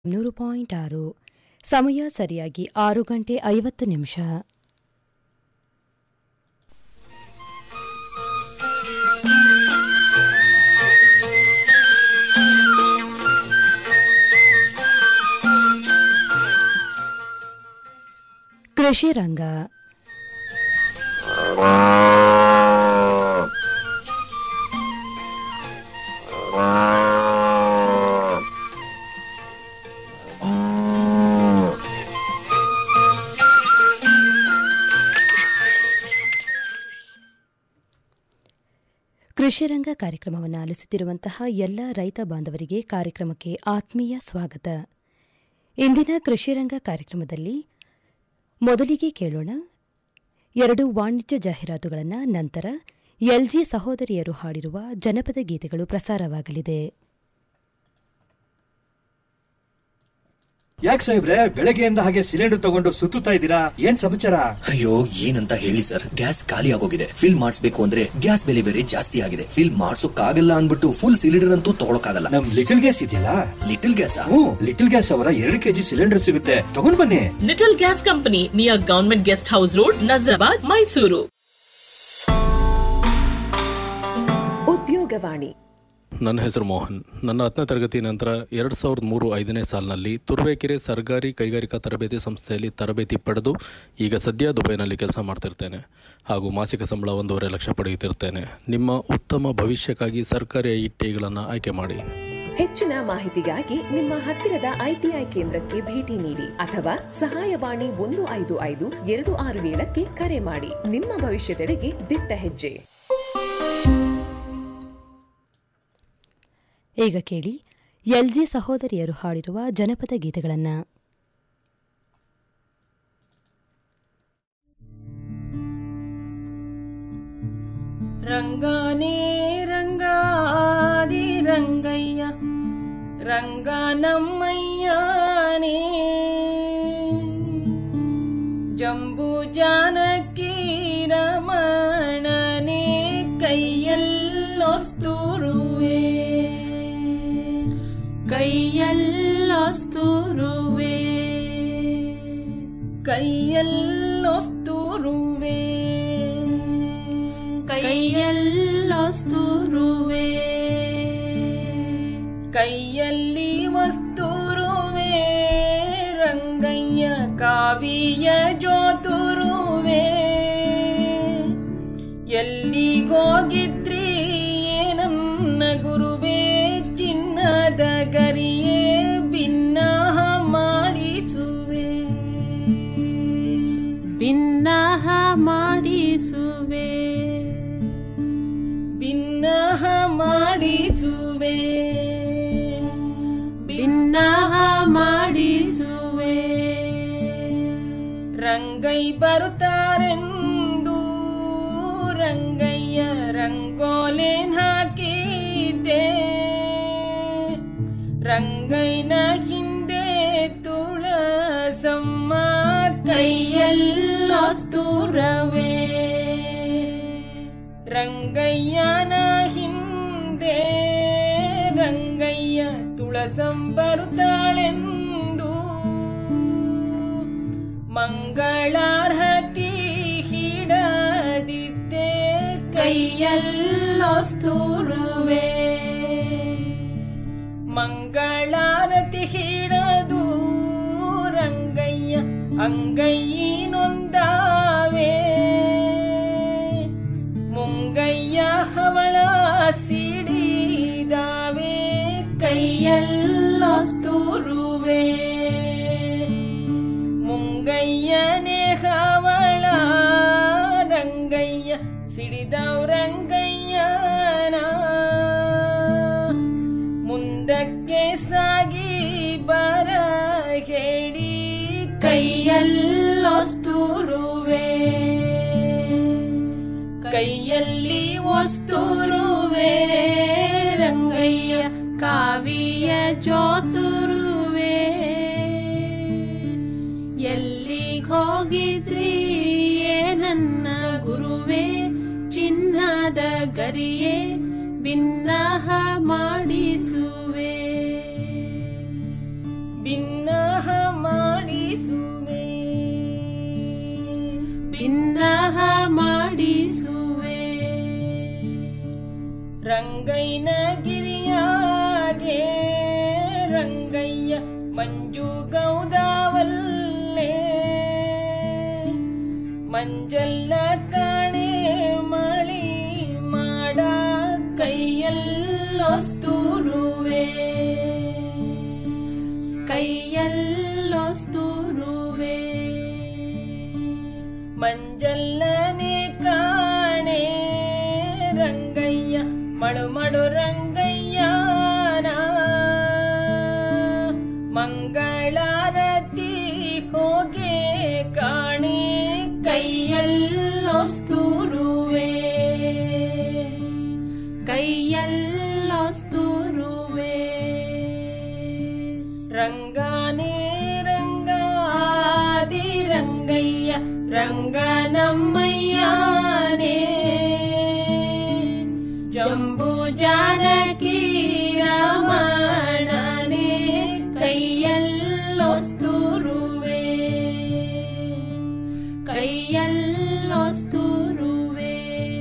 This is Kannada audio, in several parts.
ನೂರು ಪಾಯಿಂಟ್ ಆರು ಸಮಯ ಸರಿಯಾಗಿ ಆರು ಗಂಟೆ ಐವತ್ತು ನಿಮಿಷ ಕೃಷಿ ರಂಗ ಕೃಷಿ ರಂಗ ಕಾರ್ಯಕ್ರಮವನ್ನು ಆಲಿಸುತ್ತಿರುವಂತಹ ಎಲ್ಲ ರೈತ ಬಾಂಧವರಿಗೆ ಕಾರ್ಯಕ್ರಮಕ್ಕೆ ಆತ್ಮೀಯ ಸ್ವಾಗತ ಇಂದಿನ ಕೃಷಿ ರಂಗ ಕಾರ್ಯಕ್ರಮದಲ್ಲಿ ಮೊದಲಿಗೆ ಕೇಳೋಣ ಎರಡು ವಾಣಿಜ್ಯ ಜಾಹೀರಾತುಗಳನ್ನು ನಂತರ ಎಲ್ಜಿ ಸಹೋದರಿಯರು ಹಾಡಿರುವ ಜನಪದ ಗೀತೆಗಳು ಪ್ರಸಾರವಾಗಲಿದೆ ಯಾಕೆ ಸಾಹೇಬ್ರೆ ಬೆಳಗ್ಗೆಯಿಂದ ಹಾಗೆ ಸಿಲಿಂಡರ್ ತಗೊಂಡು ಸುತ್ತುತ್ತಾ ಇದ್ದೀರಾ ಏನ್ ಸಮಾಚಾರ ಅಯ್ಯೋ ಏನಂತ ಹೇಳಿ ಸರ್ ಗ್ಯಾಸ್ ಖಾಲಿ ಆಗೋಗಿದೆ ಫಿಲ್ ಮಾಡಿಸ್ಬೇಕು ಅಂದ್ರೆ ಗ್ಯಾಸ್ ಬೆಲೆ ಬೇರೆ ಜಾಸ್ತಿ ಆಗಿದೆ ಫಿಲ್ ಮಾಡ್ಸೋಕ್ಕಾಗಲ್ಲ ಅನ್ಬಿಟ್ಟು ಫುಲ್ ಸಿಲಿಂಡರ್ ಅಂತೂ ತಗೊಳಕಾಗಲ್ಲ ನಮ್ ಲಿಟಲ್ ಗ್ಯಾಸ್ ಇದೆಯಲ್ಲ Little Gas hmm Little Gas ಅವರ ಎರಡು ಕೆಜಿ ಸಿಲಿಂಡರ್ ಸಿಗುತ್ತೆ ತಗೊಂಡ್ ಬನ್ನಿ Little Gas company near government guest house road Nazarabad Mysuru Udyogavani ನನ್ನ ಹೆಸರು ಮೋಹನ್ ನನ್ನ ಹತ್ತನೇ ತರಗತಿ ನಂತರ ಎರಡು ಸಾವಿರದ ಮೂರು ಐದನೇ ಸಾಲಿನಲ್ಲಿ ತುರುವೇಕೆರೆ ಸರ್ಕಾರಿ ಕೈಗಾರಿಕಾ ತರಬೇತಿ ಸಂಸ್ಥೆಯಲ್ಲಿ ತರಬೇತಿ ಪಡೆದು ಈಗ ಸದ್ಯ ದುಬೈನಲ್ಲಿ ಕೆಲಸ ಮಾಡ್ತಿರ್ತೇನೆ ಹಾಗೂ ಮಾಸಿಕ ಸಂಬಳ ಒಂದೂವರೆ ಲಕ್ಷ ಪಡೆಯುತ್ತಿರ್ತೇನೆ ನಿಮ್ಮ ಉತ್ತಮ ಭವಿಷ್ಯಕ್ಕಾಗಿ ಸರ್ಕಾರಿ ಐ ಟಿಗಳನ್ನು ಆಯ್ಕೆ ಮಾಡಿ ಹೆಚ್ಚಿನ ಮಾಹಿತಿಗಾಗಿ ನಿಮ್ಮ ಹತ್ತಿರದ ಐಟಿಐ ಕೇಂದ್ರಕ್ಕೆ ಭೇಟಿ ನೀಡಿ ಅಥವಾ ಸಹಾಯವಾಣಿ ಒಂದು ಐದು ಐದು ಎರಡು ಆರು ಏಳಕ್ಕೆ ಕರೆ ಮಾಡಿ ನಿಮ್ಮ ಭವಿಷ್ಯದೆಡೆಗೆ ದಿಟ್ಟ ಹೆಜ್ಜೆ ಈಗ ಕೇಳಿ ಎಲ್ಜಿ ಸಹೋದರಿಯರು ಹಾಡಿರುವ ಜನಪದ ಗೀತೆಗಳನ್ನು ರಂಗಾನೇ ರಂಗಾದಿ ರಂಗಯ್ಯ ರಂಗ ನಮ್ಮಯ್ಯನೇ ಜಂಬೂ ಜಾನಕಿ ರಮಣನೇ ಕೈಯಲ್ಲೊಸ್ತುರುವೆ ಕೈಯಲ್ಲೊಸ್ತುರುವೆ ಕೈಯಲ್ಲೊಸ್ತುರುವೆ ಕೈಯಲ್ಲೊಸ್ತುರುವೆ ಕೈಯಲ್ಲಿ ವಸ್ತುರುವೆ ರಂಗಯ್ಯ ಕಾವಿಯ ಜೋತುರುವೆ ಎಲ್ಲಿಗೋಗಿದ್ರಿ ನನ್ನ ಗುರುವೇ ಚಿನ್ನದ ಗರಿಯೇ ಭಿನ್ನಾಹ ಮಾಡಿಸುವೆ ಭಿನ್ನಾಹ ಮಾಡಿಸುವೆ ಭಿನ್ನಾಹ ಮಾಡಿಸುವೆ ಭಿನ್ನಾಹ ಮಾಡಿಸುವೆ ರಂಗೈ ಬರುತ್ತಾರೆಂದು ರಂಗಯ್ಯ ರಂಗೋಲೆನ್ ಹಾಕಿದ್ದೆ ರಂಗೈನ ಹಿಂದೆ ತುಳಸಮ್ಮ ಕೈಯಲ್ಲೊಸ್ತುರವೇ ರಂಗಯ್ಯನ ಹಿಂದೆ ರಂಗಯ್ಯ ತುಳಸಂ ಬರುತ್ತಾಳೆಂದು ಮಂಗಳಾರ್ಹತಿ ಹಿಡದಿದ್ದೆ ಕೈಯಲ್ಲೊಸ್ತುರುವೆ ಮಂಗಳಾರತಿ ಹಿಡದು ರಂಗಯ್ಯ ಅಂಗೈನೊಂದಾವೆ ಮುಂಗಯ್ಯ ಹವಳ ಸಿಡಿದಾವೆ ಕೈಯಲ್ಲೊಸ್ತುರುವೆ ಮುಂಗಯ್ಯನೇ ಹವಳ ರಂಗಯ್ಯ ಸಿಡಿದವ್ ರಂಗಯ್ಯನ ಮುಂದಕ್ಕೆ ಸಾಗಿ ಬರ ಹೇಳಿ ಕೈಯಲ್ಲೊಸ್ತುರುವೆ ಕೈಯಲ್ಲಿ ವಸ್ತುರುವೆ ರಂಗಯ್ಯ ಕಾವಿಯ ಜೋತುರುವೆ ಎಲ್ಲಿಗೋಗಿದ್ರಿ ನನ್ನ ಗುರುವೇ ಚಿನ್ನದ ಗರಿಯೇ ಭಿನ್ನಾಹ ಮಾಡಿಸುವೆ ಭಿನ್ನ ಭಿನ್ನಹ ಮಾಡಿಸುವೆ ಭಿನ್ನಹ ಮಾಡಿಸುವೆ ರಂಗೈನ ಗಿರಿಯಾಗೆ ರಂಗಯ್ಯ ಮಂಜು ಗೌದಾವಲ್ಲೇ ಮಂಜಲ್ಲ ಕಾಣೆ ಮಳಿ ಮಾಡ ಕೈಯಲ್ಲೊಸ್ತೂರುವೆ ಕೈಯಲ್ಲೊಸ್ತೂರುವೆ ಮಂಜಲ್ಲನೆ ಕಾಣೆ ರಂಗಯ್ಯ ಮಳು ಮಡು ರಂಗಯ್ಯನ ಮಂಗಳಾರತಿ ಹೋಗೆ ಕಾಣೆ ಕೈಯಲ್ಲೊಸ್ತೂರುವೆ ಕೈಯಲ್ಲೊಸ್ತೂರುವೆ ರಂಗಾನೇ ರಂಗಾದಿ ರಂಗಯ್ಯ ರಂಗನಮ್ಮಯ್ಯನೇ ಜಂಬೂ ಜಾನಕಿ ರಮಣನೇ ಕೈಯಲ್ಲೊಸ್ತೂರುವೆ ಕೈಯಲ್ಲೊಸ್ತೂರುವೆ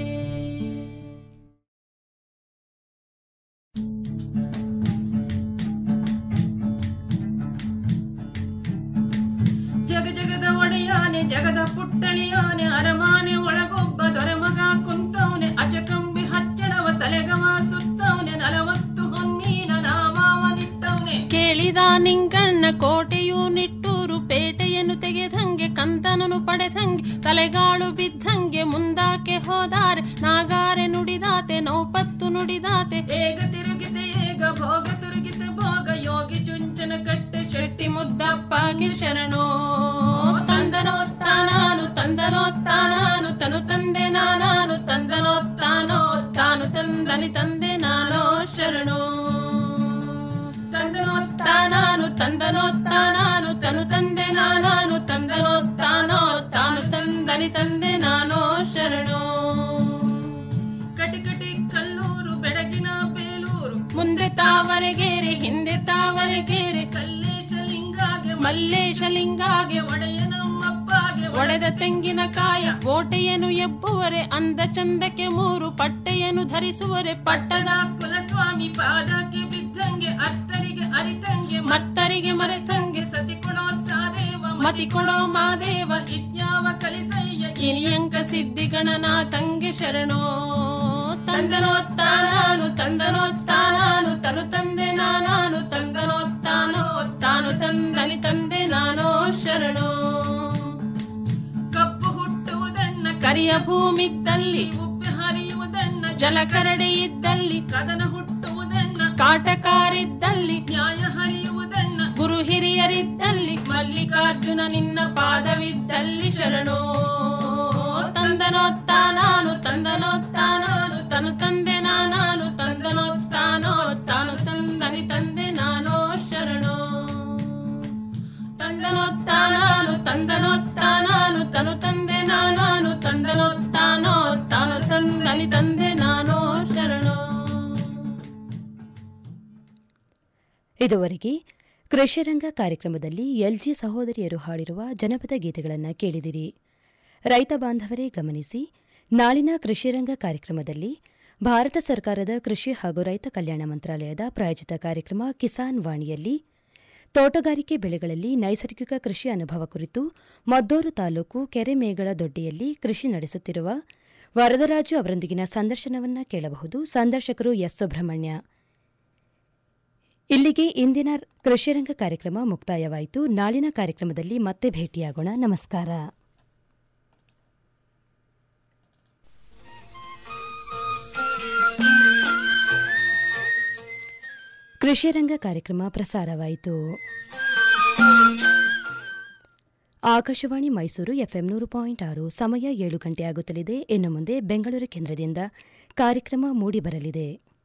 ಜಗ ಜಗದ ಒಡೆಯಾನೆ ಜಗದ ಪುಟ್ಟಳಿಯಾನೆ ಅರಮಾನೆ ಒಳಗೊಬ್ಬ ದೊರೆಮಗ ಕುಂತವನೆ ಅಚಕಂಬಿ ಹಚ್ಚಡವ ತಲೆಗವ ಸುತ್ತವನೆ ನಲವತ್ತು ಹೊನ್ನೀನ ನಾಮಾವನಿಟ್ಟವನೆ ಕೇಳಿದ ನಿಂಗಣ್ಣ ಕೋಟೆಯು ನಿಟ್ಟೂರು ಪೇಟೆಯನ್ನು ತೆಗೆದಂಗೆ ಕಂತನನು ಪಡೆದಂಗೆ ತಲೆಗಾಳು ಬಿದ್ದಂಗೆ ಮುಂದಾಕೆ ಹೋದಾರೆ ನಾಗಾರೆ ನುಡಿದಾತೆ ನೌಪತ್ತು ನುಡಿದಾತೆ ಏಗ ತಿರುಗಿತೆ ಏಗ ಭೋಗ ತಿರುಗಿತೆ ಭೋಗ ಯೋಗಿ ಚುಂಚನ ಕಟ್ಟೆ ಶೆಟ್ಟಿ ಮುದ್ದಪ್ಪಗೆ ಶರಣೋ ತಂದನೋತ್ತಾನಾನು ತಂದನೋತ್ತಾನಾನು ತನು ತಂದೆ ನಾನಾನು ತಂದನೋತ್ತಾನೋ ತಾನು ತಂದನಿ ತಂದೆ ನಾನೋ ಶರಣೋ ತಂದನೋತ್ತಾನಾನು ತಂದನೋತ್ತಾನಾನು ತನು ತಂದೆ ನಾನಾನು ತಂದನೋತ್ತಾನೋ ತಾನು ತಂದನಿ ತಂದೆ ನಾನೋ ಶರಣೋ ಕಟಿಕಟಿ ಕಲ್ಲೂರು ಬೆಳಗಿನ ಬೇಲೂರು ಮುಂದೆ ತಾವರೆಗೇರೆ ಹಿಂದೆ ತಾವರೆಗೇರೆ ಕಲ್ಲೇಶ ಲಿಂಗಾಗೆ ಮಲ್ಲೇಶ ಲಿಂಗಾಗೆ ಒಡೆಯ ನಮ್ಮಪ್ಪಗೆ ಒಡೆದ ತೆಂಗಿನಕಾಯ ಓಟೆಯನ್ನು ಎಬ್ಬುವರೆ ಅಂದ ಚಂದಕ್ಕೆ ಮೂರು ಪಟ್ಟೆಯನ್ನು ಧರಿಸುವರೆ ಪಟ್ಟದ ಕುಲಸ್ವಾಮಿ ಪಾದಕ್ಕೆ ಬಿದ್ದಂಗೆ ಅತ್ತರಿಗೆ ಅರಿತಂಗೆ ಮತ್ತರಿಗೆ ಮರೆತಂಗೆ ಸತಿ ಕೊಡೋ ಸಾದೇವ ಮತಿ ಕೊಡೋ ಮಾದೇವ ಇದ್ಯಾವ ಕಲಿಸಯ್ಯ ಇನಿಯಂಕ ಸಿದ್ಧಿ ಗಣನಾಥಂಗೆ ಶರಣೋ ತಂದನೋತ್ತಾನಾನು ತಂದನೋತ್ತಾನಾನು ತನು ತಂದೆ ನಾನಾನು ತಂದನೋತ್ತಾನೋ ತಾನು ತಂದನಿ ತಂದೆ ನಾನೋ ಶರಣೋ ಕಪ್ಪು ಹುಟ್ಟುವುದಣ್ಣ ಕರಿಯ ಭೂಮಿದ್ದಲ್ಲಿ ಉಪ್ಪೆ ಹರಿಯುವುದಣ್ಣ ಜಲಕರಡೆ ಇದ್ದಲ್ಲಿ ಕದನ ಹುಟ್ಟುವುದಣ್ಣ ಕಾಟಕಾರಿದ್ದಲ್ಲಿ ನ್ಯಾಯ ಹರಿಯುವುದಣ್ಣ ಗುರು ಹಿರಿಯರಿದ್ದಲ್ಲಿ ಮಲ್ಲಿಕಾರ್ಜುನ ನಿನ್ನ ಪಾದವಿದ್ದಲ್ಲಿ ಶರಣೋ ತಂದನೋತ್ತಾನಾನು ತಂದನೋತ್ತಾನಾನು ತನು ತಂದೆ ನಾನಾನು ತಂದನೋತ್ತಾನೋ ತಾನು ತಂದನಿ ತಂದೆ ನಾನೋ ಶರಣೋ ತಂದನೋತ್ತಾನಾನು ತಂದನೋತ್ತಾನಾನು ತನು ತಂದೆ ನಾನಾನು ತಂದನೋತ್ತಾನೋ ತಾನು ತಂದನಿ ತಂದೆ ನಾನೋ ಶರಣೋ ಇದುವರೆಗೆ ಕೃಷಿರಂಗ ಕಾರ್ಯಕ್ರಮದಲ್ಲಿ ಎಲ್ಜಿ ಸಹೋದರಿಯರು ಹಾಡಿರುವ ಜನಪದ ಗೀತೆಗಳನ್ನು ಕೇಳಿದಿರಿ ರೈತ ಬಾಂಧವರೇ ಗಮನಿಸಿ ನಾಳಿನ ಕೃಷಿರಂಗ ಕಾರ್ಯಕ್ರಮದಲ್ಲಿ ಭಾರತ ಸರ್ಕಾರದ ಕೃಷಿ ಹಾಗೂ ರೈತ ಕಲ್ಯಾಣ ಮಂತ್ರಾಲಯದ ಪ್ರಾಯೋಜಿತ ಕಾರ್ಯಕ್ರಮ ಕಿಸಾನ್ ವಾಣಿಯಲ್ಲಿ ತೋಟಗಾರಿಕೆ ಬೆಳೆಗಳಲ್ಲಿ ನೈಸರ್ಗಿಕ ಕೃಷಿ ಅನುಭವ ಕುರಿತು ಮದ್ದೂರು ತಾಲೂಕು ಕೆರೆಮೇಗಳ ದೊಡ್ಡಿಯಲ್ಲಿ ಕೃಷಿ ನಡೆಸುತ್ತಿರುವ ವರದರಾಜು ಅವರೊಂದಿಗಿನ ಸಂದರ್ಶನವನ್ನ ಕೇಳಬಹುದು ಸಂದರ್ಶಕರು ಎಸ್ ಸುಬ್ರಹ್ಮಣ್ಯ ಇಲ್ಲಿಗೆ ಇಂದಿನ ಕೃಷಿರಂಗ ಕಾರ್ಯಕ್ರಮ ಮುಕ್ತಾಯವಾಯಿತು ನಾಳಿನ ಕಾರ್ಯಕ್ರಮದಲ್ಲಿ ಮತ್ತೆ ಭೇಟಿಯಾಗೋಣ ನಮಸ್ಕಾರ ಕೃಷಿರಂಗ ಕಾರ್ಯಕ್ರಮ ಪ್ರಸಾರವಾಯಿತು ಆಕಾಶವಾಣಿ ಮೈಸೂರು ಎಫ್ಎಂ ನೂರು ಪಾಯಿಂಟ್ ಆರು ಸಮಯ ಏಳು ಗಂಟೆ ಆಗುತ್ತಲಿದೆ ಇನ್ನು ಮುಂದೆ ಬೆಂಗಳೂರು ಕೇಂದ್ರದಿಂದ ಕಾರ್ಯಕ್ರಮ ಮೂಡಿಬರಲಿದೆ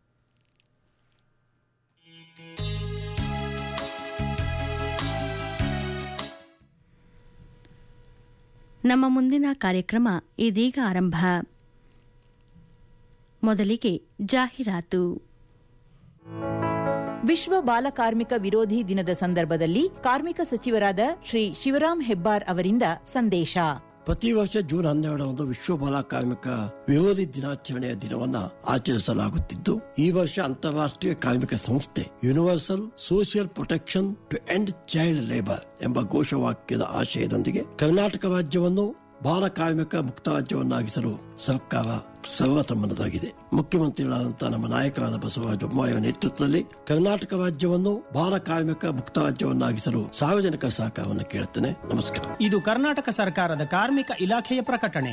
ನಮ್ಮ ಮುಂದಿನ ಕಾರ್ಯಕ್ರಮ ಇದೀಗ ಆರಂಭ ಮೊದಲಿಗೆ ಜಾಹೀರಾತು ವಿಶ್ವ ಬಾಲಕಾರ್ಮಿಕ ವಿರೋಧಿ ದಿನದ ಸಂದರ್ಭದಲ್ಲಿ ಕಾರ್ಮಿಕ ಸಚಿವರಾದ ಶ್ರೀ ಶಿವರಾಂ ಹೆಬ್ಬಾರ್ ಅವರಿಂದ ಸಂದೇಶ ಪ್ರತಿ ವರ್ಷ ಜೂನ್ ಹನ್ನೆರಡರಂದು ವಿಶ್ವ ಬಾಲ ಕಾರ್ಮಿಕ ವಿರೋಧಿ ದಿನಾಚರಣೆಯ ದಿನವನ್ನ ಆಚರಿಸಲಾಗುತ್ತಿದ್ದು ಈ ವರ್ಷ ಅಂತಾರಾಷ್ಟ್ರೀಯ ಕಾರ್ಮಿಕ ಸಂಸ್ಥೆ universal social protection to end child labour ಎಂಬ ಘೋಷವಾಕ್ಯದ ಆಶಯದೊಂದಿಗೆ ಕರ್ನಾಟಕ ರಾಜ್ಯವನ್ನು ಬಾಲ ಕಾರ್ಮಿಕ ಮುಕ್ತ ರಾಜ್ಯವನ್ನಾಗಿಸಲು ಸರ್ಕಾರ ಸರ್ವಸಮ್ಮತವಾಗಿದೆ ಮುಖ್ಯಮಂತ್ರಿಗಳಾದಂತಹ ನಮ್ಮ ನಾಯಕರಾದ ಬಸವರಾಜ ಬೊಮ್ಮಾಯಿಯ ನೇತೃತ್ವದಲ್ಲಿ ಕರ್ನಾಟಕ ರಾಜ್ಯವನ್ನು ಬಾಲ ಕಾರ್ಮಿಕ ಮುಕ್ತ ರಾಜ್ಯವನ್ನಾಗಿಸಲು ಸಾರ್ವಜನಿಕ ಸಹಕಾರವನ್ನು ಕೇಳುತ್ತೇನೆ ನಮಸ್ಕಾರ ಇದು ಕರ್ನಾಟಕ ಸರ್ಕಾರದ ಕಾರ್ಮಿಕ ಇಲಾಖೆಯ ಪ್ರಕಟಣೆ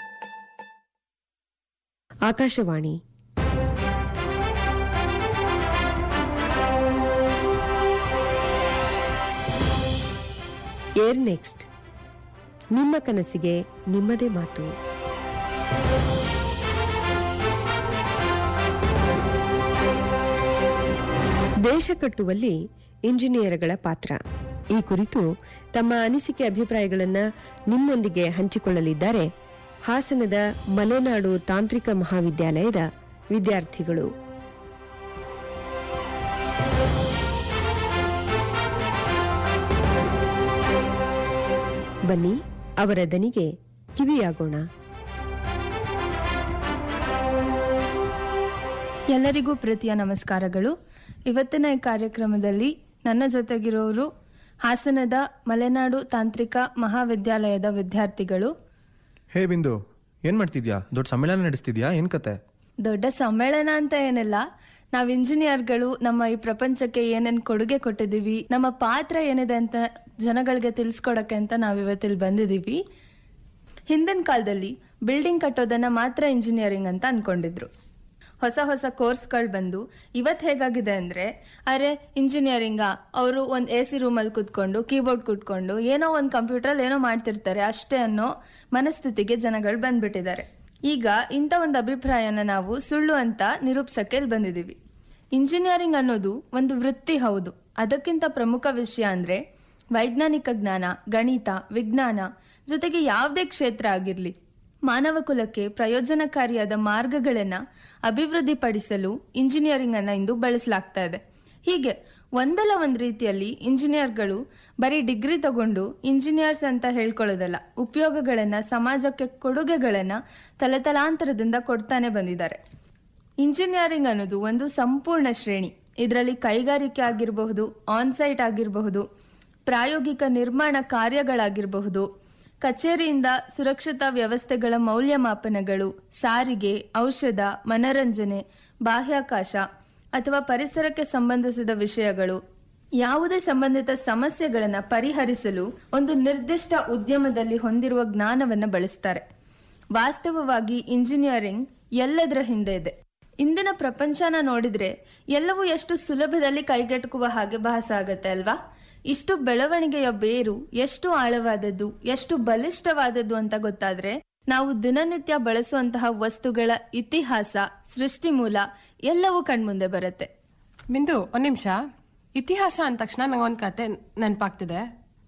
ಆಕಾಶವಾಣಿ ಏರ್ ನೆಕ್ಸ್ಟ್ ನಿಮ್ಮ ಕನಸಿಗೆ ನಿಮ್ಮದೇ ಮಾತು ದೇಶ ಕಟ್ಟುವಲ್ಲಿ ಇಂಜಿನಿಯರ್ಗಳ ಪಾತ್ರ ಈ ಕುರಿತು ತಮ್ಮ ಅನಿಸಿಕೆ ಅಭಿಪ್ರಾಯಗಳನ್ನು ನಿಮ್ಮೊಂದಿಗೆ ಹಂಚಿಕೊಳ್ಳಲಿದ್ದಾರೆ ಹಾಸನದ ಮಲೆನಾಡು ತಾಂತ್ರಿಕ ಮಹಾವಿದ್ಯಾಲಯದ ವಿದ್ಯಾರ್ಥಿಗಳು ಬನ್ನಿ ಅವರ ದನಿಗೆ ಕಿವಿಯಾಗೋಣ ಎಲ್ಲರಿಗೂ ಪ್ರೀತಿಯ ನಮಸ್ಕಾರಗಳು ಇವತ್ತಿನ ಈ ಕಾರ್ಯಕ್ರಮದಲ್ಲಿ ನನ್ನ ಜೊತೆಗಿರೋರು ಹಾಸನದ ಮಲೆನಾಡು ತಾಂತ್ರಿಕ ಮಹಾವಿದ್ಯಾಲಯದ ವಿದ್ಯಾರ್ಥಿಗಳು ಹೇ ಬಿಂದು ಏನ್ ಮಾಡ್ತಿದ್ಯಾ ದೊಡ್ಡ ಸಮ್ಮೇಳನ ನಡೆಸ್ತಿದ್ಯಾ ಏನ್ ಕತೆ ದೊಡ್ಡ ಸಮ್ಮೇಳನ ಅಂತ ಏನಿಲ್ಲ ನಾವು ಇಂಜಿನಿಯರ್ಗಳು ನಮ್ಮ ಈ ಪ್ರಪಂಚಕ್ಕೆ ಏನೇನು ಕೊಡುಗೆ ಕೊಟ್ಟಿದ್ದೀವಿ ನಮ್ಮ ಪಾತ್ರ ಏನಿದೆ ಅಂತ ಜನಗಳಿಗೆ ತಿಳಿಸ್ಕೊಡಕ್ಕೆ ಅಂತ ನಾವು ಇವತ್ತಿಲ್ಲಿ ಬಂದಿದ್ದೀವಿ ಹಿಂದಿನ ಕಾಲದಲ್ಲಿ ಬಿಲ್ಡಿಂಗ್ ಕಟ್ಟೋದನ್ನ ಮಾತ್ರ ಇಂಜಿನಿಯರಿಂಗ್ ಅಂತ ಅನ್ಕೊಂಡಿದ್ರು ಹೊಸ ಹೊಸ ಕೋರ್ಸ್ಗಳು ಬಂದು ಇವತ್ತು ಹೇಗಾಗಿದೆ ಅಂದರೆ ಅರೆ ಇಂಜಿನಿಯರಿಂಗಾ ಅವರು ಒಂದು ಎ ಸಿ ರೂಮಲ್ಲಿ ಕೂತ್ಕೊಂಡು ಕೀಬೋರ್ಡ್ ಕೂತ್ಕೊಂಡು ಏನೋ ಒಂದು ಕಂಪ್ಯೂಟ್ರಲ್ಲಿ ಏನೋ ಮಾಡ್ತಿರ್ತಾರೆ ಅಷ್ಟೇ ಅನ್ನೋ ಮನಸ್ಥಿತಿಗೆ ಜನಗಳು ಬಂದ್ಬಿಟ್ಟಿದ್ದಾರೆ ಈಗ ಇಂಥ ಒಂದು ಅಭಿಪ್ರಾಯನ ನಾವು ಸುಳ್ಳು ಅಂತ ನಿರೂಪಿಸಕ್ಕೆ ಇಲ್ಲಿ ಬಂದಿದ್ದೀವಿ ಇಂಜಿನಿಯರಿಂಗ್ ಅನ್ನೋದು ಒಂದು ವೃತ್ತಿ ಹೌದು ಅದಕ್ಕಿಂತ ಪ್ರಮುಖ ವಿಷಯ ಅಂದರೆ ವೈಜ್ಞಾನಿಕ ಜ್ಞಾನ ಗಣಿತ ವಿಜ್ಞಾನ ಜೊತೆಗೆ ಯಾವುದೇ ಕ್ಷೇತ್ರ ಆಗಿರಲಿ ಮಾನವ ಕುಲಕ್ಕೆ ಪ್ರಯೋಜನಕಾರಿಯಾದ ಮಾರ್ಗಗಳನ್ನು ಅಭಿವೃದ್ಧಿಪಡಿಸಲು ಇಂಜಿನಿಯರಿಂಗ್ ಅನ್ನ ಇಂದು ಬಳಸಲಾಗ್ತಾ ಇದೆ ಹೀಗೆ ಒಂದಲ್ಲ ಒಂದು ರೀತಿಯಲ್ಲಿ ಇಂಜಿನಿಯರ್ಗಳು ಬರೀ ಡಿಗ್ರಿ ತಗೊಂಡು ಇಂಜಿನಿಯರ್ಸ್ ಅಂತ ಹೇಳ್ಕೊಳ್ಳೋದಲ್ಲ ಉಪಯೋಗಗಳನ್ನು ಸಮಾಜಕ್ಕೆ ಕೊಡುಗೆಗಳನ್ನು ತಲೆತಲಾಂತರದಿಂದ ಕೊಡ್ತಾನೆ ಬಂದಿದ್ದಾರೆ ಇಂಜಿನಿಯರಿಂಗ್ ಅನ್ನೋದು ಒಂದು ಸಂಪೂರ್ಣ ಶ್ರೇಣಿ ಇದರಲ್ಲಿ ಕೈಗಾರಿಕೆ ಆಗಿರಬಹುದು ಆನ್ಸೈಟ್ ಆಗಿರಬಹುದು ಪ್ರಾಯೋಗಿಕ ನಿರ್ಮಾಣ ಕಾರ್ಯಗಳಾಗಿರಬಹುದು ಕಚೇರಿಯಿಂದ ಸುರಕ್ಷತಾ ವ್ಯವಸ್ಥೆಗಳ ಮೌಲ್ಯಮಾಪನಗಳು ಸಾರಿಗೆ ಔಷಧ ಮನರಂಜನೆ ಬಾಹ್ಯಾಕಾಶ ಅಥವಾ ಪರಿಸರಕ್ಕೆ ಸಂಬಂಧಿಸಿದ ವಿಷಯಗಳು ಯಾವುದೇ ಸಂಬಂಧಿತ ಸಮಸ್ಯೆಗಳನ್ನು ಪರಿಹರಿಸಲು ಒಂದು ನಿರ್ದಿಷ್ಟ ಉದ್ಯಮದಲ್ಲಿ ಹೊಂದಿರುವ ಜ್ಞಾನವನ್ನು ಬಳಸ್ತಾರೆ ವಾಸ್ತವವಾಗಿ ಇಂಜಿನಿಯರಿಂಗ್ ಎಲ್ಲದರ ಹಿಂದೆ ಇದೆ ಇಂದಿನ ಪ್ರಪಂಚನ ನೋಡಿದ್ರೆ ಎಲ್ಲವೂ ಎಷ್ಟು ಸುಲಭದಲ್ಲಿ ಕೈಗೆಟುಕುವ ಹಾಗೆ ಭಾಸ ಆಗತ್ತೆ ಅಲ್ವಾ ಇಷ್ಟು ಬೆಳವಣಿಗೆಯ ಬೇರು ಎಷ್ಟು ಆಳವಾದದ್ದು ಎಷ್ಟು ಬಲಿಷ್ಠವಾದದ್ದು ಅಂತ ಗೊತ್ತಾದ್ರೆ ನಾವು ದಿನನಿತ್ಯ ಬಳಸುವಂತಹ ವಸ್ತುಗಳ ಇತಿಹಾಸ ಸೃಷ್ಟಿ ಮೂಲ ಎಲ್ಲವೂ ಕಣ್ಮುಂದೆ ಬರುತ್ತೆ ಬಿಂದು ಒಂದ್ ನಿಮಿಷ ಇತಿಹಾಸ ಅಂದ ತಕ್ಷಣ ನಂಗೊಂದು ಕತೆ ನೆನಪಾಗ್ತಿದೆ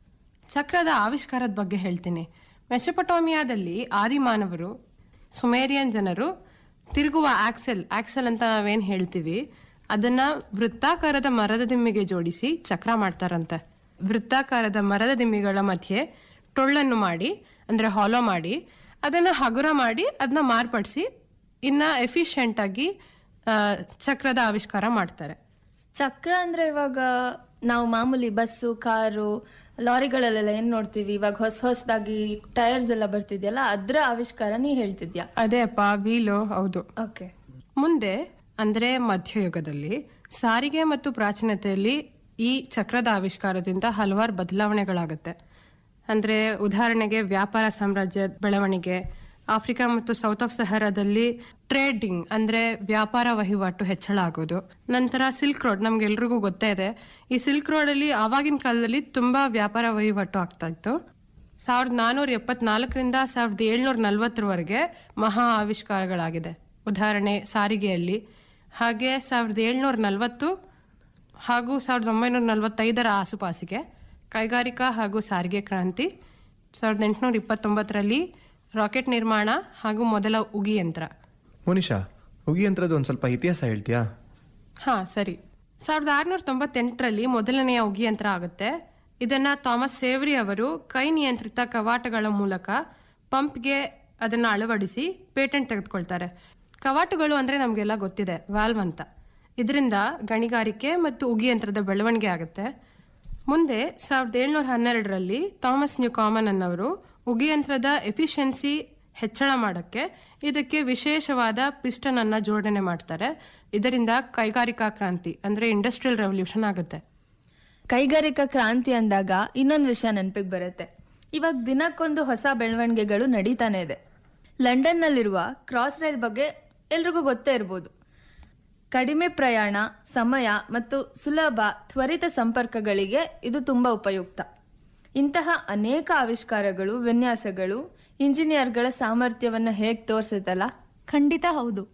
ಚಕ್ರದ ಆವಿಷ್ಕಾರದ ಬಗ್ಗೆ ಹೇಳ್ತೀನಿ ಮೆಸೊಪಟೋಮಿಯಾದಲ್ಲಿ ಆದಿಮಾನವರು ಸುಮೇರಿಯನ್ ಜನರು ತಿರುಗುವ ಆಕ್ಸೆಲ್ ಆಕ್ಸೆಲ್ ಅಂತ ನಾವೇನು ಹೇಳ್ತೀವಿ ಅದನ್ನ ವೃತ್ತಾಕಾರದ ಮರದ ದಿಮ್ಮಿಗೆ ಜೋಡಿಸಿ ಚಕ್ರ ಮಾಡ್ತಾರಂತೆ ವೃತ್ತಾಕಾರದ ಮರದ ದಿಮ್ಮಿಗಳ ಮಧ್ಯೆ ಟೊಳ್ಳನ್ನು ಮಾಡಿ ಅಂದ್ರೆ ಹಾಲೋ ಮಾಡಿ ಅದನ್ನ ಹಗುರ ಮಾಡಿ ಅದನ್ನ ಮಾರ್ಪಡಿಸಿ ಇನ್ನ ಎಫಿಷಿಯೆಂಟ್ ಆಗಿ ಆ, ಚಕ್ರದ ಆವಿಷ್ಕಾರ ಮಾಡ್ತಾರೆ ಚಕ್ರ ಅಂದ್ರೆ ಇವಾಗ ನಾವು ಮಾಮೂಲಿ ಬಸ್ಸು ಕಾರು ಲಾರಿಗಳಲ್ಲೆಲ್ಲ ಏನ್ ನೋಡ್ತೀವಿ ಇವಾಗ ಹೊಸ ಹೊಸದಾಗಿ ಟೈರ್ಸ್ ಎಲ್ಲ ಬರ್ತಿದ್ಯಲ್ಲ ಅದ್ರ ಆವಿಷ್ಕಾರ ನೀ ಹೇಳ್ತಿದ್ಯಾ ಅದೇ ಅಪ್ಪ ವೀಲು ಹೌದು ಓಕೆ ಮುಂದೆ ಅಂದ್ರೆ ಮಧ್ಯಯುಗದಲ್ಲಿ ಸಾರಿಗೆ ಮತ್ತು ಪ್ರಾಚೀನತೆಯಲ್ಲಿ ಈ ಚಕ್ರದ ಆವಿಷ್ಕಾರದಿಂದ ಹಲವಾರು ಬದಲಾವಣೆಗಳಾಗುತ್ತೆ ಅಂದ್ರೆ ಉದಾಹರಣೆಗೆ ವ್ಯಾಪಾರ ಸಾಮ್ರಾಜ್ಯ ಬೆಳವಣಿಗೆ ಆಫ್ರಿಕಾ ಮತ್ತು ಸೌತ್ ಆಫ್ ಸಹರಾದಲ್ಲಿ ಟ್ರೇಡಿಂಗ್ ಅಂದ್ರೆ ವ್ಯಾಪಾರ ವಹಿವಾಟು ಹೆಚ್ಚಳ ಆಗೋದು ನಂತರ ಸಿಲ್ಕ್ ರೋಡ್ ನಮ್ಗೆಲ್ರಿಗೂ ಗೊತ್ತೇ ಇದೆ ಈ ಸಿಲ್ಕ್ ರೋಡ್ ಅಲ್ಲಿ ಆವಾಗಿನ ಕಾಲದಲ್ಲಿ ತುಂಬಾ ವ್ಯಾಪಾರ ವಹಿವಾಟು ಆಗ್ತಾ ಇತ್ತು ಸಾವಿರದ ನಾನ್ನೂರ ಎಪ್ಪತ್ನಾಲ್ಕರಿಂದ ಸಾವಿರದ ಏಳ್ನೂರ ನಲವತ್ತರವರೆಗೆ ಮಹಾ ಆವಿಷ್ಕಾರಗಳಾಗಿದೆ ಉದಾಹರಣೆ ಸಾರಿಗೆಯಲ್ಲಿ ಹಾಗೆ ಸಾವಿರದ ಏಳ್ನೂರ ನಲವತ್ತು ಹಾಗೂ ಸಾವಿರದ ಒಂಬೈನೂರ ನಲವತ್ತೈದರ ಆಸುಪಾಸಿಗೆ ಕೈಗಾರಿಕಾ ಹಾಗೂ ಸಾರಿಗೆ ಕ್ರಾಂತಿ ಸಾವಿರದ ಎಂಟುನೂರ ಇಪ್ಪತ್ತೊಂಬತ್ತರಲ್ಲಿ ರಾಕೆಟ್ ನಿರ್ಮಾಣ ಹಾಗೂ ಮೊದಲ ಉಗಿ ಯಂತ್ರ ಮೋನಿಶಾ ಉಗಿ ಯಂತ್ರದ ಒಂದ್ ಸ್ವಲ್ಪ ಇತಿಹಾಸ ಹೇಳ್ತೀಯಾ ಹಾ ಸರಿ ಸಾವಿರದ ಆರುನೂರ ತೊಂಬತ್ತೆಂಟರಲ್ಲಿ ಮೊದಲನೆಯ ಉಗಿಯಂತ್ರ ಆಗುತ್ತೆ ಇದನ್ನ ಥಾಮಸ್ ಸೇವ್ರಿ ಅವರು ಕೈ ನಿಯಂತ್ರಿತ ಕವಾಟಗಳ ಮೂಲಕ ಪಂಪ್ಗೆ ಅದನ್ನ ಅಳವಡಿಸಿ ಪೇಟೆಂಟ್ ತೆಗೆದುಕೊಳ್ತಾರೆ ಕವಾಟಗಳು ಅಂದ್ರೆ ನಮಗೆಲ್ಲ ಗೊತ್ತಿದೆ ವಾಲ್ವ್ ಅಂತ ಇದರಿಂದ ಗಣಿಗಾರಿಕೆ ಮತ್ತು ಉಗಿಯಂತ್ರದ ಬೆಳವಣಿಗೆ ಆಗುತ್ತೆ ಮುಂದೆ ಸಾವಿರದ ಏಳ್ನೂರ ಹನ್ನೆರಡರಲ್ಲಿ ಥಾಮಸ್ ನ್ಯೂ ಕಾಮನ್ ಅನ್ನವರು ಉಗಿಯಂತ್ರದ ಎಫಿಷಿಯನ್ಸಿ ಹೆಚ್ಚಳ ಮಾಡೋಕ್ಕೆ ಇದಕ್ಕೆ ವಿಶೇಷವಾದ ಪಿಸ್ಟನ್ ಅನ್ನ ಜೋಡಣೆ ಮಾಡ್ತಾರೆ ಇದರಿಂದ ಕೈಗಾರಿಕಾ ಕ್ರಾಂತಿ ಅಂದ್ರೆ ಇಂಡಸ್ಟ್ರಿಯಲ್ ರೆವಲ್ಯೂಷನ್ ಆಗುತ್ತೆ ಕೈಗಾರಿಕಾ ಕ್ರಾಂತಿ ಅಂದಾಗ ಇನ್ನೊಂದು ವಿಷಯ ನೆನಪಿಗೆ ಬರುತ್ತೆ ಇವಾಗ ದಿನಕ್ಕೊಂದು ಹೊಸ ಬೆಳವಣಿಗೆಗಳು ನಡೀತಾನೆ ಇದೆ ಲಂಡನ್ನಲ್ಲಿರುವ ಕ್ರಾಸ್ ರೈಲ್ ಬಗ್ಗೆ ಎಲ್ರಿಗೂ ಗೊತ್ತೇ ಇರ್ಬೋದು ಕಡಿಮೆ ಪ್ರಯಾಣ ಸಮಯ ಮತ್ತು ಸುಲಭ ತ್ವರಿತ ಸಂಪರ್ಕಗಳಿಗೆ ಇದು ತುಂಬ ಉಪಯುಕ್ತ ಇಂತಹ ಅನೇಕ ಆವಿಷ್ಕಾರಗಳು ವಿನ್ಯಾಸಗಳು ಇಂಜಿನಿಯರ್ಗಳ ಸಾಮರ್ಥ್ಯವನ್ನು ಹೇಗೆ ತೋರಿಸುತ್ತಲ್ಲ ಖಂಡಿತ ಹೌದು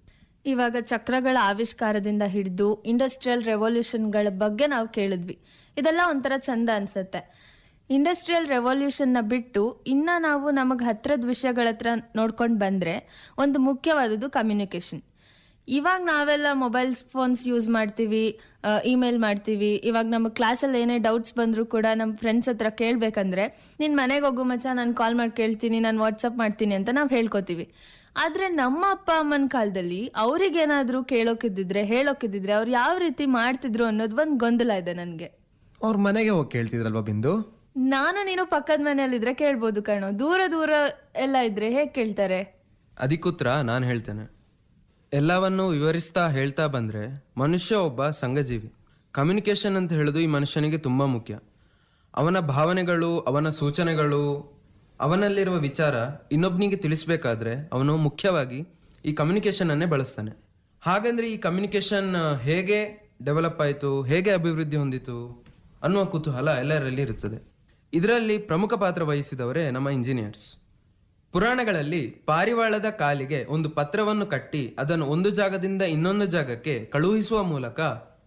ಇವಾಗ ಚಕ್ರಗಳ ಆವಿಷ್ಕಾರದಿಂದ ಹಿಡಿದು ಇಂಡಸ್ಟ್ರಿಯಲ್ ರೆವಲ್ಯೂಷನ್ಗಳ ಬಗ್ಗೆ ನಾವು ಕೇಳಿದ್ವಿ ಇದೆಲ್ಲ ಒಂಥರ ಚಂದ ಅನ್ಸುತ್ತೆ ಇಂಡಸ್ಟ್ರಿಯಲ್ ರೆವಲ್ಯೂಷನ್ನ ಬಿಟ್ಟು ಇನ್ನ ನಾವು ನಮಗೆ ಹತ್ರದ ವಿಷಯಗಳ ಹತ್ರ ನೋಡ್ಕೊಂಡು ಬಂದ್ರೆ ಒಂದು ಮುಖ್ಯವಾದದ್ದು ಕಮ್ಯುನಿಕೇಶನ್ ಇವಾಗ ನಾವೆಲ್ಲ ಮೊಬೈಲ್ಸ್ ಫೋನ್ಸ್ ಯೂಸ್ ಮಾಡ್ತೀವಿ ಇಮೇಲ್ ಮಾಡ್ತೀವಿ ಇವಾಗ ನಮ್ಮ ಕ್ಲಾಸಲ್ಲಿ ಏನೇ ಡೌಟ್ಸ್ ಬಂದರೂ ಕೂಡ ನಮ್ಮ ಫ್ರೆಂಡ್ಸ್ ಹತ್ರ ಕೇಳಬೇಕಂದ್ರೆ ನಿನ್ನ ಮನೆಗೆ ಹೋಗು ಮಚ್ಚ ನಾನು ಕಾಲ್ ಮಾಡಿ ಕೇಳ್ತೀನಿ ನಾನು ವಾಟ್ಸಪ್ ಮಾಡ್ತೀನಿ ಅಂತ ನಾವು ಹೇಳ್ಕೊತೀವಿ ಆದ್ರೆ ನಮ್ಮ ಅಪ್ಪ ಅಮ್ಮನ ಕಾಲದಲ್ಲಿ ಅವ್ರಿಗೇನಾದ್ರೂ ಕೇಳೋಕಿದ್ದಿದ್ರೆ ಹೇಳೋಕಿದ್ದಿದ್ರೆ ಅವ್ರು ಯಾವ ರೀತಿ ಮಾಡ್ತಿದ್ರು ಅನ್ನೋದು ಒಂದು ಗೊಂದಲ ಇದೆ ನನಗೆ ಅವ್ರ ಮನೆಗೆ ಹೋಗಿ ಕೇಳ್ತಿದ್ರಲ್ವಾ ಬಿಂದು ನಾನು ನೀನು ಪಕ್ಕದ ಮನೆಯಲ್ಲಿದ್ರೆ ಕೇಳ್ಬೋದು ಕಣೋ ದೂರ ದೂರ ಎಲ್ಲ ಇದ್ರೆ ಹೇಗೆ ಕೇಳ್ತಾರೆ ಅದಕ್ಕೂತ್ರ ನಾನು ಹೇಳ್ತೇನೆ ಎಲ್ಲವನ್ನು ವಿವರಿಸ್ತಾ ಹೇಳ್ತಾ ಬಂದ್ರೆ ಮನುಷ್ಯ ಒಬ್ಬ ಸಂಘಜೀವಿ ಕಮ್ಯುನಿಕೇಶನ್ ಅಂತ ಹೇಳೋದು ಈ ಮನುಷ್ಯನಿಗೆ ತುಂಬಾ ಮುಖ್ಯ ಅವನ ಭಾವನೆಗಳು ಅವನ ಸೂಚನೆಗಳು ಅವನಲ್ಲಿರುವ ವಿಚಾರ ಇನ್ನೊಬ್ಬನಿಗೆ ತಿಳಿಸ್ಬೇಕಾದ್ರೆ ಅವನು ಮುಖ್ಯವಾಗಿ ಈ ಕಮ್ಯುನಿಕೇಶನ್ ಅನ್ನೇ ಬಳಸ್ತಾನೆ ಹಾಗಂದ್ರೆ ಈ ಕಮ್ಯುನಿಕೇಶನ್ ಹೇಗೆ ಡೆವಲಪ್ ಆಯಿತು ಹೇಗೆ ಅಭಿವೃದ್ಧಿ ಹೊಂದಿತು ಅನ್ನುವ ಕುತೂಹಲ ಎಲ್ಲರಲ್ಲಿ ಇರುತ್ತದೆ ಇದರಲ್ಲಿ ಪ್ರಮುಖ ಪಾತ್ರ ವಹಿಸಿದವರೇ ನಮ್ಮ ಇಂಜಿನಿಯರ್ಸ್ ಪುರಾಣಗಳಲ್ಲಿ ಪಾರಿವಾಳದ ಕಾಲಿಗೆ ಒಂದು ಪತ್ರವನ್ನು ಕಟ್ಟಿ ಅದನ್ನು ಒಂದು ಜಾಗದಿಂದ ಇನ್ನೊಂದು ಜಾಗಕ್ಕೆ ಕಳುಹಿಸುವ ಮೂಲಕ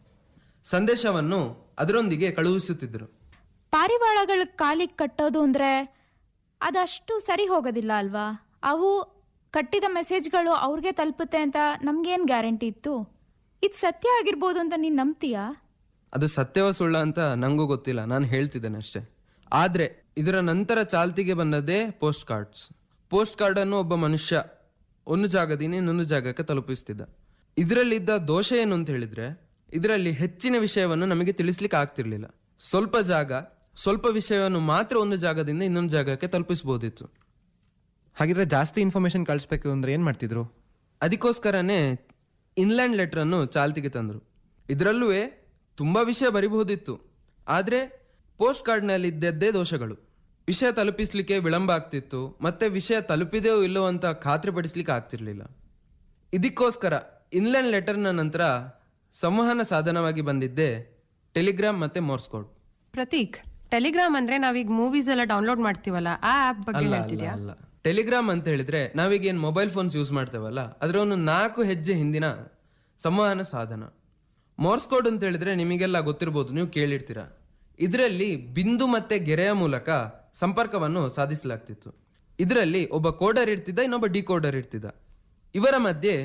ಸಂದೇಶವನ್ನು ಅದರೊಂದಿಗೆ ಕಳುಹಿಸುತ್ತಿದ್ದರು ಪಾರಿವಾಳಗಳ ಕಾಲಿಗೆ ಕಟ್ಟೋದು ಅಂದ್ರೆ ಅದಷ್ಟು ಸರಿ ಹೋಗೋದಿಲ್ಲ ಅಲ್ವಾ ಅವು ಕಟ್ಟಿದ ಮೆಸೇಜ್ಗಳು ಅವ್ರಿಗೆ ತಲುಪುತ್ತೆ ಅಂತ ನಮ್ಗೇನ್ ಗ್ಯಾರಂಟಿ ಇತ್ತು ಇದು ಸತ್ಯ ಆಗಿರ್ಬೋದು ಅಂತ ನೀನ್ ನಂಬ್ತೀಯಾ ಅದು ಸತ್ಯವ ಸುಳ್ಳ ಅಂತ ನಂಗೂ ಗೊತ್ತಿಲ್ಲ ನಾನು ಹೇಳ್ತಿದ್ದೇನೆ ಅಷ್ಟೇ ಆದ್ರೆ ಇದರ ನಂತರ ಚಾಲ್ತಿಗೆ ಬಂದದ್ದೇ ಪೋಸ್ಟ್ ಕಾರ್ಡ್ಸ್ ಪೋಸ್ಟ್ ಕಾರ್ಡ್ ಅನ್ನು ಒಬ್ಬ ಮನುಷ್ಯ ಒಂದು ಜಾಗದಿಂದ ಇನ್ನೊಂದು ಜಾಗಕ್ಕೆ ತಲುಪಿಸ್ತಿದ್ದ ಇದರಲ್ಲಿದ್ದ ದೋಷ ಏನು ಅಂತ ಹೇಳಿದ್ರೆ ಇದರಲ್ಲಿ ಹೆಚ್ಚಿನ ವಿಷಯವನ್ನು ನಮಗೆ ತಿಳಿಸ್ಲಿಕ್ಕೆ ಆಗ್ತಿರ್ಲಿಲ್ಲ ಸ್ವಲ್ಪ ಜಾಗ ಸ್ವಲ್ಪ ವಿಷಯವನ್ನು ಮಾತ್ರ ಒಂದು ಜಾಗದಿಂದ ಇನ್ನೊಂದು ಜಾಗಕ್ಕೆ ತಲುಪಿಸಬಹುದಿತ್ತು ಹಾಗಿದ್ರೆ ಜಾಸ್ತಿ ಇನ್ಫಾರ್ಮೇಶನ್ ಕಳಿಸ್ಬೇಕು ಅಂದ್ರೆ ಏನ್ ಮಾಡ್ತಿದ್ರು ಅದಕ್ಕೋಸ್ಕರನೇ ಇನ್ಲ್ಯಾಂಡ್ ಲೆಟರ್ ಅನ್ನು ಚಾಲ್ತಿಗೆ ತಂದರು ಇದರಲ್ಲೂ ತುಂಬಾ ವಿಷಯ ಬರಿಬಹುದಿತ್ತು ಆದ್ರೆ ಪೋಸ್ಟ್ ಕಾರ್ಡ್ನಲ್ಲಿ ಇದ್ದದ್ದೇ ದೋಷಗಳು ವಿಷಯ ತಲುಪಿಸ್ಲಿಕ್ಕೆ ವಿಳಂಬ ಆಗ್ತಿತ್ತು ಮತ್ತೆ ವಿಷಯ ತಲುಪಿದೆಯೋ ಇಲ್ಲೋ ಅಂತ ಖಾತ್ರಿಪಡಿಸ್ಲಿಕ್ಕೆ ಆಗ್ತಿರ್ಲಿಲ್ಲ ಇದಕ್ಕೋಸ್ಕರ ಇನ್ಲ್ಯಾಂಡ್ ಲೆಟರ್ನ ನಂತರ ಸಂವಹನ ಸಾಧನವಾಗಿ ಬಂದಿದ್ದೆ ಟೆಲಿಗ್ರಾಮ್ ಮತ್ತೆ ಮೋರ್ಸ್ ಕೋಡ್ ಪ್ರತೀಕ್ ಟೆಲಿಗ್ರಾಮ್ ಅಂದ್ರೆ ನಾವೀಗ ಮೂವೀಸ್ ಎಲ್ಲ ಡೌನ್ಲೋಡ್ ಮಾಡ್ತೀವಲ್ಲ ಆ ಆಪ್ ಬಗ್ಗೆ ಅಲ್ಲ ಅಲ್ಲ ಹೇಳ್ತಿದ್ಯಾ ಅಲ್ಲ ಟೆಲಿಗ್ರಾಮ್ ಅಂತ ಹೇಳಿದ್ರೆ ನಾವೀಗ ಏನ್ ಮೊಬೈಲ್ ಫೋನ್ಸ್ ಯೂಸ್ ಮಾಡ್ತೇವಲ್ಲ ಅದರ ಒಂದು ನಾಲ್ಕು ಹೆಜ್ಜೆ ಹಿಂದಿನ ಸಂವಹನ ಸಾಧನ ಮೋರ್ಸ್ ಕೋಡ್ ಅಂತ ಹೇಳಿದ್ರೆ ನಿಮಗೆಲ್ಲ ಗೊತ್ತಿರ್ಬೋದು ನೀವು ಕೇಳಿರ್ತೀರಾ ಇದರಲ್ಲಿ ಬಿಂದು ಮತ್ತೆ ಗೆರೆಯ ಮೂಲಕ ಸಂಪರ್ಕವನ್ನು ಸಾಧಿಸಲಾಗ್ತಿತ್ತು ಇದರಲ್ಲಿ ಒಬ್ಬ ಕೋಡರ್ ಇರ್ತಿದ್ದ ಇನ್ನೊಬ್ಬ ಡಿಕೋಡರ್ ಇರ್ತಿದ್ದ ಇವರ ಮಧ್ಯೆ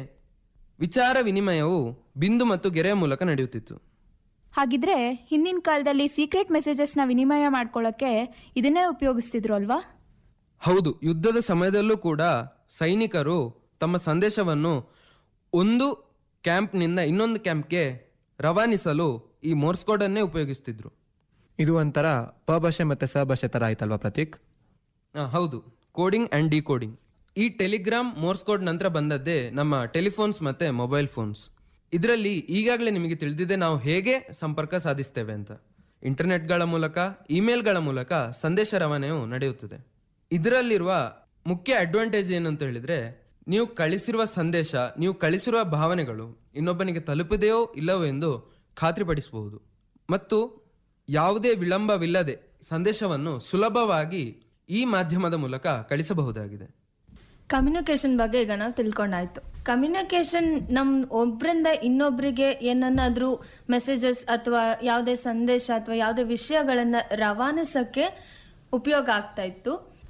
ವಿಚಾರ ವಿನಿಮಯವು ಬಿಂದು ಮತ್ತು ಗೆರೆಯ ಮೂಲಕ ನಡೆಯುತ್ತಿತ್ತು ಹಾಗಿದ್ರೆ ಹಿಂದಿನ ಕಾಲದಲ್ಲಿ ಸೀಕ್ರೆಟ್ ಮೆಸೇಜಸ್ನ ವಿನಿಮಯ ಮಾಡ್ಕೊಳ್ಳೋಕೆ ಇದನ್ನೇ ಉಪಯೋಗಿಸ್ತಿದ್ರು ಅಲ್ವಾ ಹೌದು ಯುದ್ಧದ ಸಮಯದಲ್ಲೂ ಕೂಡ ಸೈನಿಕರು ತಮ್ಮ ಸಂದೇಶವನ್ನು ಒಂದು ಕ್ಯಾಂಪ್ನಿಂದ ಇನ್ನೊಂದು ಕ್ಯಾಂಪ್ಗೆ ರವಾನಿಸಲು ಈ ಮೋರ್ಸ್ ಕೋಡ್ ಅನ್ನೇ ಉಪಯೋಗಿಸ್ತಿದ್ರು ಇದು ಒಂಥರ ಪ ಭಾಷೆ ಮತ್ತೆ ಸ ಭಾಷೆ ತರ ಆಯ್ತಲ್ವಾ ಪ್ರತೀಕ್ ಆ, ಹೌದು ಕೋಡಿಂಗ್ ಅಂಡ್ ಡಿಕೋಡಿಂಗ್ ಈ ಟೆಲಿಗ್ರಾಮ್ ಮೋರ್ಸ್ ಕೋಡ್ ನಂತರ ಬಂದದ್ದೇ ನಮ್ಮ ಟೆಲಿಫೋನ್ಸ್ ಮತ್ತೆ ಮೊಬೈಲ್ ಫೋನ್ಸ್ ಇದರಲ್ಲಿ ಈಗಾಗಲೇ ನಿಮಗೆ ತಿಳಿದಿದೆ ನಾವು ಹೇಗೆ ಸಂಪರ್ಕ ಸಾಧಿಸ್ತೇವೆ ಅಂತ ಇಂಟರ್ನೆಟ್ಗಳ ಮೂಲಕ ಇಮೇಲ್ಗಳ ಮೂಲಕ ಸಂದೇಶ ರವಾನೆಯು ನಡೆಯುತ್ತದೆ ಇದರಲ್ಲಿರುವ ಮುಖ್ಯ ಅಡ್ವಾಂಟೇಜ್ ಏನು ಅಂತ ಹೇಳಿದ್ರೆ ನೀವು ಕಳಿಸಿರುವ ಸಂದೇಶ ನೀವು ಕಳಿಸಿರುವ ಭಾವನೆಗಳು ಇನ್ನೊಬ್ಬನಿಗೆ ತಲುಪಿದೆಯೋ ಇಲ್ಲವೋ ಎಂದು ಖಾತ್ರಿಪಡಿಸಬಹುದು ಮತ್ತು ಯಾವುದೇ ವಿಳಂಬವಿಲ್ಲದೆ ಸಂದೇಶವನ್ನು ಸುಲಭವಾಗಿ ಈ ಮಾಧ್ಯಮದ ಮೂಲಕ ಕಳಿಸಬಹುದಾಗಿದೆ ಕಮ್ಯುನಿಕೇಶನ್ ಬಗ್ಗೆ ಈಗ ನಾವು ತಿಳ್ಕೊಂಡಾಯ್ತು ಕಮ್ಯುನಿಕೇಶನ್ ನಮ್ ಒಬ್ರಿಂದ ಇನ್ನೊಬ್ರಿಗೆ ಏನನ್ನಾದ್ರೂ ಮೆಸೇಜಸ್ ಅಥವಾ ಯಾವುದೇ ಸಂದೇಶ ಅಥವಾ ಯಾವುದೇ ವಿಷಯಗಳನ್ನ ರವಾನಿಸಕ್ಕೆ ಉಪಯೋಗ ಆಗ್ತಾ ಇತ್ತು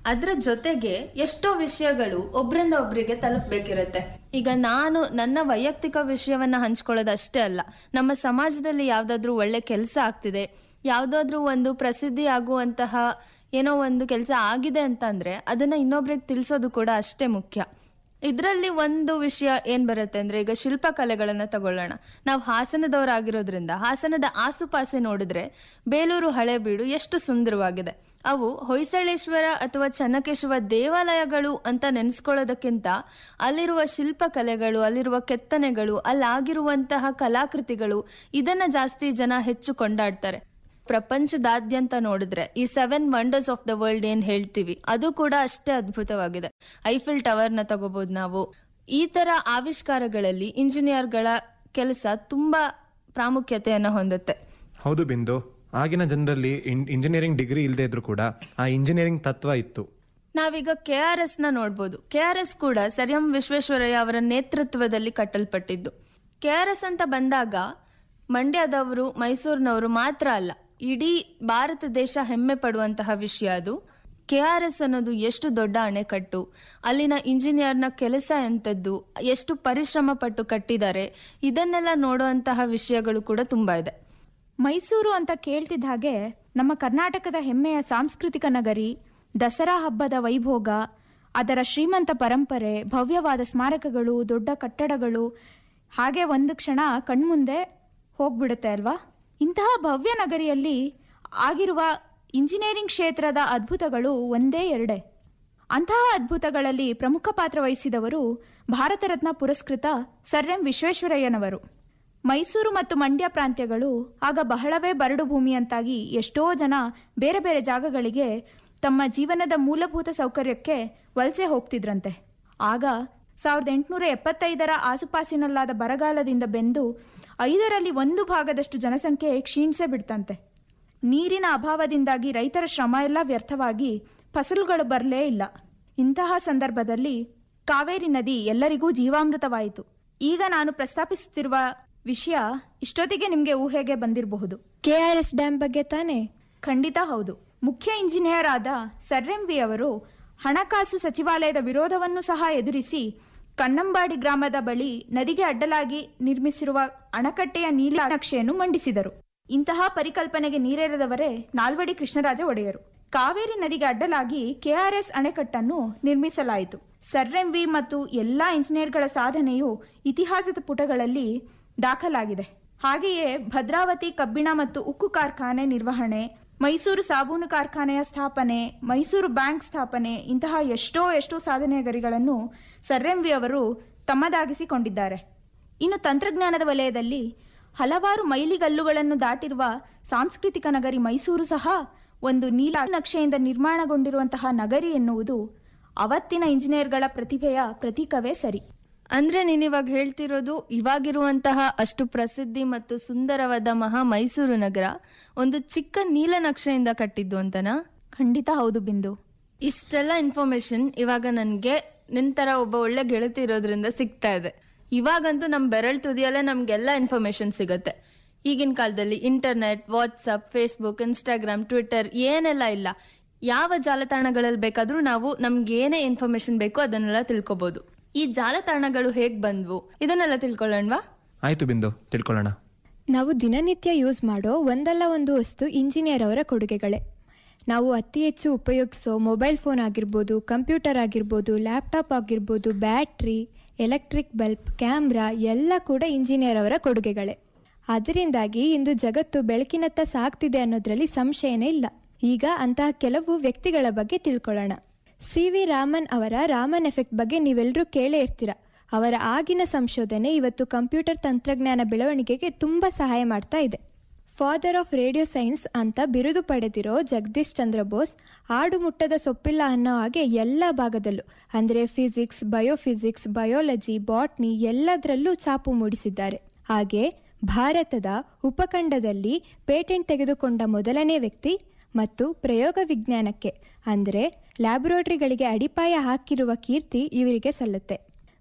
ಅದ್ರ ಜೊತೆಗೆ ಎಷ್ಟೋ ವಿಷಯಗಳು ಒಬ್ರಿಂದ ಒಬ್ರಿಗೆ ತಲುಪಬೇಕಿರುತ್ತೆ ಈಗ ನಾನು ನನ್ನ ವೈಯಕ್ತಿಕ ವಿಷಯವನ್ನ ಹಂಚ್ಕೊಳ್ಳೋದು ಅಷ್ಟೇ ಅಲ್ಲ ನಮ್ಮ ಸಮಾಜದಲ್ಲಿ ಯಾವ್ದಾದ್ರೂ ಒಳ್ಳೆ ಕೆಲಸ ಆಗ್ತಿದೆ ಯಾವ್ದಾದ್ರೂ ಒಂದು ಪ್ರಸಿದ್ಧಿ ಆಗುವಂತಹ ಏನೋ ಒಂದು ಕೆಲಸ ಆಗಿದೆ ಅಂತ ಅಂದ್ರೆ ಅದನ್ನ ಇನ್ನೊಬ್ರಿಗೆ ತಿಳಿಸೋದು ಕೂಡ ಅಷ್ಟೇ ಮುಖ್ಯ ಇದರಲ್ಲಿ ಒಂದು ವಿಷಯ ಏನ್ ಬರುತ್ತೆ ಅಂದ್ರೆ ಈಗ ಶಿಲ್ಪಕಲೆಗಳನ್ನ ತಗೊಳ್ಳೋಣ ನಾವು ಹಾಸನದವರಾಗಿರೋದ್ರಿಂದ ಹಾಸನದ ಆಸುಪಾಸೆ ನೋಡಿದ್ರೆ ಬೇಲೂರು ಹಳೆಬೀಡು ಎಷ್ಟು ಸುಂದರವಾಗಿದೆ ಅವು ಹೊಯ್ಸಳೇಶ್ವರ ಅಥವಾ ಚನ್ನಕೇಶವ ದೇವಾಲಯಗಳು ಅಂತ ನೆನೆಸ್ಕೊಳ್ಳೋದಕ್ಕಿಂತ ಅಲ್ಲಿರುವ ಶಿಲ್ಪಕಲೆಗಳು ಅಲ್ಲಿರುವ ಕೆತ್ತನೆಗಳು ಅಲ್ಲಾಗಿರುವಂತಹ ಕಲಾಕೃತಿಗಳು ಇದನ್ನ ಜಾಸ್ತಿ ಜನ ಹೆಚ್ಚು ಕೊಂಡಾಡ್ತಾರೆ ಪ್ರಪಂಚದಾದ್ಯಂತ ನೋಡಿದ್ರೆ ಈ seven wonders of the world ಏನ್ ಹೇಳ್ತೀವಿ ಅದು ಕೂಡ ಅಷ್ಟೇ ಅದ್ಭುತವಾಗಿದೆ ಐಫಿಲ್ ಟವರ್ ನ ತಗೋಬಹುದು ನಾವು ಈ ತರ ಆವಿಷ್ಕಾರಗಳಲ್ಲಿ ಇಂಜಿನಿಯರ್ಗಳ ಕೆಲಸ ತುಂಬಾ ಪ್ರಾಮುಖ್ಯತೆಯನ್ನ ಹೊಂದುತ್ತೆ ಹೌದು ಬಿಂದು ಆಗಿನ ಜನರಲ್ಲಿ ಇಂಜಿನಿಯರಿಂಗ್ ಡಿಗ್ರಿ ಇಲ್ಲದೆ ಇದ್ರು ಕೂಡ ಆ ಇಂಜಿನಿಯರಿಂಗ್ ತತ್ವ ಇತ್ತು ನಾವೀಗ ಕೆ ಆರ್ ಎಸ್ ನ ನೋಡ್ಬೋದು ಕೆ ಆರ್ ಎಸ್ ಕೂಡ ಸರ್ ಎಂ ವಿಶ್ವೇಶ್ವರಯ್ಯ ಅವರ ನೇತೃತ್ವದಲ್ಲಿ ಕಟ್ಟಲ್ಪಟ್ಟಿದ್ದು ಕೆ ಆರ್ ಎಸ್ ಅಂತ ಬಂದಾಗ ಮಂಡ್ಯದವರು ಮೈಸೂರಿನವರು ಮಾತ್ರ ಅಲ್ಲ ಇಡೀ ಭಾರತ ದೇಶ ಹೆಮ್ಮೆ ಪಡುವಂತಹ ವಿಷಯ ಅದು ಕೆ ಆರ್ ಎಸ್ ಅನ್ನೋದು ಎಷ್ಟು ದೊಡ್ಡ ಅಣೆಕಟ್ಟು ಅಲ್ಲಿನ ಇಂಜಿನಿಯರ್ನ ಕೆಲಸ ಎಂಥದ್ದು ಎಷ್ಟು ಪರಿಶ್ರಮ ಪಟ್ಟು ಕಟ್ಟಿದ್ದಾರೆ ಇದನ್ನೆಲ್ಲ ನೋಡುವಂತಹ ವಿಷಯಗಳು ಕೂಡ ತುಂಬಾ ಇದೆ ಮೈಸೂರು ಅಂತ ಕೇಳ್ತಿದ್ದ ಹಾಗೆ ನಮ್ಮ ಕರ್ನಾಟಕದ ಹೆಮ್ಮೆಯ ಸಾಂಸ್ಕೃತಿಕ ನಗರಿ ದಸರಾ ಹಬ್ಬದ ವೈಭೋಗ ಅದರ ಶ್ರೀಮಂತ ಪರಂಪರೆ ಭವ್ಯವಾದ ಸ್ಮಾರಕಗಳು ದೊಡ್ಡ ಕಟ್ಟಡಗಳು ಹಾಗೆ ಒಂದು ಕ್ಷಣ ಕಣ್ಮುಂದೆ ಹೋಗ್ಬಿಡುತ್ತೆ ಅಲ್ವಾ ಇಂತಹ ಭವ್ಯ ನಗರಿಯಲ್ಲಿ ಆಗಿರುವ ಇಂಜಿನಿಯರಿಂಗ್ ಕ್ಷೇತ್ರದ ಅದ್ಭುತಗಳು ಒಂದೇ ಎರಡೇ ಅಂತಹ ಅದ್ಭುತಗಳಲ್ಲಿ ಪ್ರಮುಖ ಪಾತ್ರ ವಹಿಸಿದವರು ಭಾರತ ರತ್ನ ಪುರಸ್ಕೃತ ಸರ್ ಎಂ ವಿಶ್ವೇಶ್ವರಯ್ಯನವರು ಮೈಸೂರು ಮತ್ತು ಮಂಡ್ಯ ಪ್ರಾಂತ್ಯಗಳು ಆಗ ಬಹಳವೇ ಬರಡು ಭೂಮಿಯಂತಾಗಿ ಎಷ್ಟೋ ಜನ ಬೇರೆ ಬೇರೆ ಜಾಗಗಳಿಗೆ ತಮ್ಮ ಜೀವನದ ಮೂಲಭೂತ ಸೌಕರ್ಯಕ್ಕೆ ವಲಸೆ ಹೋಗ್ತಿದ್ರಂತೆ ಆಗ ಸಾವಿರದ ಎಂಟುನೂರ ಎಪ್ಪತ್ತೈದರ ಆಸುಪಾಸಿನಲ್ಲಾದ ಬರಗಾಲದಿಂದ ಬೆಂದು ಐದರಲ್ಲಿ ಒಂದು ಭಾಗದಷ್ಟು ಜನಸಂಖ್ಯೆ ಕ್ಷೀಣಿಸೇ ಬಿಡ್ತಂತೆ ನೀರಿನ ಅಭಾವದಿಂದಾಗಿ ರೈತರ ಶ್ರಮ ಎಲ್ಲ ವ್ಯರ್ಥವಾಗಿ ಫಸಲುಗಳು ಬರಲೇ ಇಲ್ಲ ಇಂತಹ ಸಂದರ್ಭದಲ್ಲಿ ಕಾವೇರಿ ನದಿ ಎಲ್ಲರಿಗೂ ಜೀವಾಮೃತವಾಯಿತು ಈಗ ನಾನು ಪ್ರಸ್ತಾಪಿಸುತ್ತಿರುವ ವಿಷಯ ಇಷ್ಟೊತ್ತಿಗೆ ನಿಮಗೆ ಊಹೆಗೆ ಬಂದಿರಬಹುದು ಕೆಆರ್ಎಸ್ ಡ್ಯಾಮ್ ಬಗ್ಗೆ ತಾನೇ ಖಂಡಿತ ಹೌದು ಮುಖ್ಯ ಇಂಜಿನಿಯರ್ ಆದ ಸರ್ ಎಂ ವಿ ಅವರು ಹಣಕಾಸು ಸಚಿವಾಲಯದ ವಿರೋಧವನ್ನು ಸಹ ಎದುರಿಸಿ ಕನ್ನಂಬಾಡಿ ಗ್ರಾಮದ ಬಳಿ ನದಿಗೆ ಅಡ್ಡಲಾಗಿ ನಿರ್ಮಿಸಿರುವ ಅಣಕಟ್ಟೆಯ ನೀಲಿ ನಕ್ಷೆಯನ್ನು ಮಂಡಿಸಿದರು ಇಂತಹ ಪರಿಕಲ್ಪನೆಗೆ ನೀರೇರದವರೇ ನಾಲ್ವಡಿ ಕೃಷ್ಣರಾಜ ಒಡೆಯರು ಕಾವೇರಿ ನದಿಗೆ ಅಡ್ಡಲಾಗಿ ಕೆಆರ್ಎಸ್ ಅಣೆಕಟ್ಟನ್ನು ನಿರ್ಮಿಸಲಾಯಿತು ಸರ್ ಎಂ ವಿ ಮತ್ತು ಎಲ್ಲಾ ಇಂಜಿನಿಯರ್ಗಳ ಸಾಧನೆಯು ಇತಿಹಾಸದ ಪುಟಗಳಲ್ಲಿ ದಾಖಲಾಗಿದೆ ಹಾಗೆಯೇ ಭದ್ರಾವತಿ ಕಬ್ಬಿಣ ಮತ್ತು ಉಕ್ಕು ಕಾರ್ಖಾನೆ ನಿರ್ವಹಣೆ ಮೈಸೂರು ಸಾಬೂನು ಕಾರ್ಖಾನೆಯ ಸ್ಥಾಪನೆ ಮೈಸೂರು ಬ್ಯಾಂಕ್ ಸ್ಥಾಪನೆ ಇಂತಹ ಎಷ್ಟೋ ಎಷ್ಟೋ ಸಾಧನೆಯ ಗರಿಗಳನ್ನು ಸರ್ ಎಂ ವಿ ಅವರು ತಮ್ಮದಾಗಿಸಿಕೊಂಡಿದ್ದಾರೆ ಇನ್ನು ತಂತ್ರಜ್ಞಾನದ ವಲಯದಲ್ಲಿ ಹಲವಾರು ಮೈಲಿಗಲ್ಲುಗಳನ್ನು ದಾಟಿರುವ ಸಾಂಸ್ಕೃತಿಕ ನಗರಿ ಮೈಸೂರು ಸಹ ಒಂದು ನೀಲ ನಕ್ಷೆಯಿಂದ ನಿರ್ಮಾಣಗೊಂಡಿರುವಂತಹ ನಗರಿ ಎನ್ನುವುದು ಅವತ್ತಿನ ಇಂಜಿನಿಯರ್ಗಳ ಪ್ರತಿಭೆಯ ಪ್ರತೀಕವೇ ಸರಿ ಅಂದ್ರೆ ನೀನ್ ಇವಾಗ ಹೇಳ್ತಿರೋದು ಇವಾಗಿರುವಂತಹ ಅಷ್ಟು ಪ್ರಸಿದ್ಧಿ ಮತ್ತು ಸುಂದರವಾದ ಮಹಾ ಮೈಸೂರು ನಗರ ಒಂದು ಚಿಕ್ಕ ನೀಲನಕ್ಷೆಯಿಂದ ಕಟ್ಟಿದ್ದು ಅಂತನಾ ಖಂಡಿತ ಹೌದು ಬಿಂದು ಇಷ್ಟೆಲ್ಲ ಇನ್ಫಾರ್ಮೇಶನ್ ಇವಾಗ ನನ್ಗೆ ನಿನ್ ತರ ಒಬ್ಬ ಒಳ್ಳೆ ಗೆಳತಿ ಇರೋದ್ರಿಂದ ಸಿಗ್ತಾ ಇದೆ ಇವಾಗಂತೂ ನಮ್ ಬೆರಳ್ ತುದಿಯಲ್ಲೇ ನಮ್ಗೆಲ್ಲ ಇನ್ಫಾರ್ಮೇಶನ್ ಸಿಗತ್ತೆ ಈಗಿನ ಕಾಲದಲ್ಲಿ internet WhatsApp Facebook Instagram Twitter ಏನೆಲ್ಲ ಇಲ್ಲ ಯಾವ ಜಾಲತಾಣಗಳಲ್ಲಿ ಬೇಕಾದ್ರೂ ನಾವು ನಮ್ಗೆ ಏನೇ ಇನ್ಫಾರ್ಮೇಶನ್ ಬೇಕೋ ಅದನ್ನೆಲ್ಲ ತಿಳ್ಕೊಬಹುದು ಈ ಜಾಲತಾಣಗಳು ಹೇಗ್ ಬಂದ್ವು ಇದನ್ನೆಲ್ಲ ತಿಳ್ಕೊಳ್ಳೋಣವಾ ಆಯ್ತು ಬಿಂದು ತಿಳ್ಕೊಳ್ಳೋಣ ನಾವು ದಿನನಿತ್ಯ ಯೂಸ್ ಮಾಡೋ ಒಂದಲ್ಲ ಒಂದು ವಸ್ತು ಇಂಜಿನಿಯರ್ ಅವರ ಕೊಡುಗೆಗಳೇ ನಾವು ಅತಿ ಹೆಚ್ಚು ಉಪಯೋಗಿಸೋ ಮೊಬೈಲ್ ಫೋನ್ ಆಗಿರ್ಬೋದು ಕಂಪ್ಯೂಟರ್ ಆಗಿರ್ಬೋದು ಲ್ಯಾಪ್ಟಾಪ್ ಆಗಿರ್ಬೋದು ಬ್ಯಾಟ್ರಿ ಎಲೆಕ್ಟ್ರಿಕ್ ಬಲ್ಬ್ ಕ್ಯಾಮ್ರಾ ಎಲ್ಲ ಕೂಡ ಇಂಜಿನಿಯರ್ ಅವರ ಕೊಡುಗೆಗಳೇ ಅದರಿಂದಾಗಿ ಇಂದು ಜಗತ್ತು ಬೆಳಕಿನತ್ತ ಸಾಗ್ತಿದೆ ಅನ್ನೋದ್ರಲ್ಲಿ ಸಂಶಯನೇ ಇಲ್ಲ ಈಗ ಅಂತಹ ಕೆಲವು ವ್ಯಕ್ತಿಗಳ ಬಗ್ಗೆ ತಿಳ್ಕೊಳ್ಳೋಣ ಸಿ ವಿ ರಾಮನ್ ಅವರ ರಾಮನ್ ಎಫೆಕ್ಟ್ ಬಗ್ಗೆ ನೀವೆಲ್ಲರೂ ಕೇಳೇ ಇರ್ತೀರ ಅವರ ಆಗಿನ ಸಂಶೋಧನೆ ಇವತ್ತು ಕಂಪ್ಯೂಟರ್ ತಂತ್ರಜ್ಞಾನ ಬೆಳವಣಿಗೆಗೆ ತುಂಬ ಸಹಾಯ ಮಾಡ್ತಾ ಇದೆ ಫಾದರ್ ಆಫ್ ರೇಡಿಯೋ ಸೈನ್ಸ್ ಅಂತ ಬಿರುದು ಪಡೆದಿರೋ ಜಗದೀಶ್ ಚಂದ್ರ ಬೋಸ್ ಆಡು ಮುಟ್ಟದ ಸೊಪ್ಪಿಲ್ಲ ಅನ್ನೋ ಹಾಗೆ ಎಲ್ಲ ಭಾಗದಲ್ಲೂ ಅಂದರೆ ಫಿಸಿಕ್ಸ್ ಬಯೋಫಿಸಿಕ್ಸ್ ಬಯೋಲಜಿ ಬಾಟ್ನಿ ಎಲ್ಲದರಲ್ಲೂ ಛಾಪು ಮೂಡಿಸಿದ್ದಾರೆ ಹಾಗೆ ಭಾರತದ ಉಪಖಂಡದಲ್ಲಿ ಪೇಟೆಂಟ್ ತೆಗೆದುಕೊಂಡ ಮೊದಲನೇ ವ್ಯಕ್ತಿ ಮತ್ತು ಪ್ರಯೋಗ ವಿಜ್ಞಾನಕ್ಕೆ ಅಂದರೆ ಲ್ಯಾಬೊರೇಟರಿಗಳಿಗೆ ಅಡಿಪಾಯ ಹಾಕಿರುವ ಕೀರ್ತಿ ಇವರಿಗೆ ಸಲ್ಲುತ್ತೆ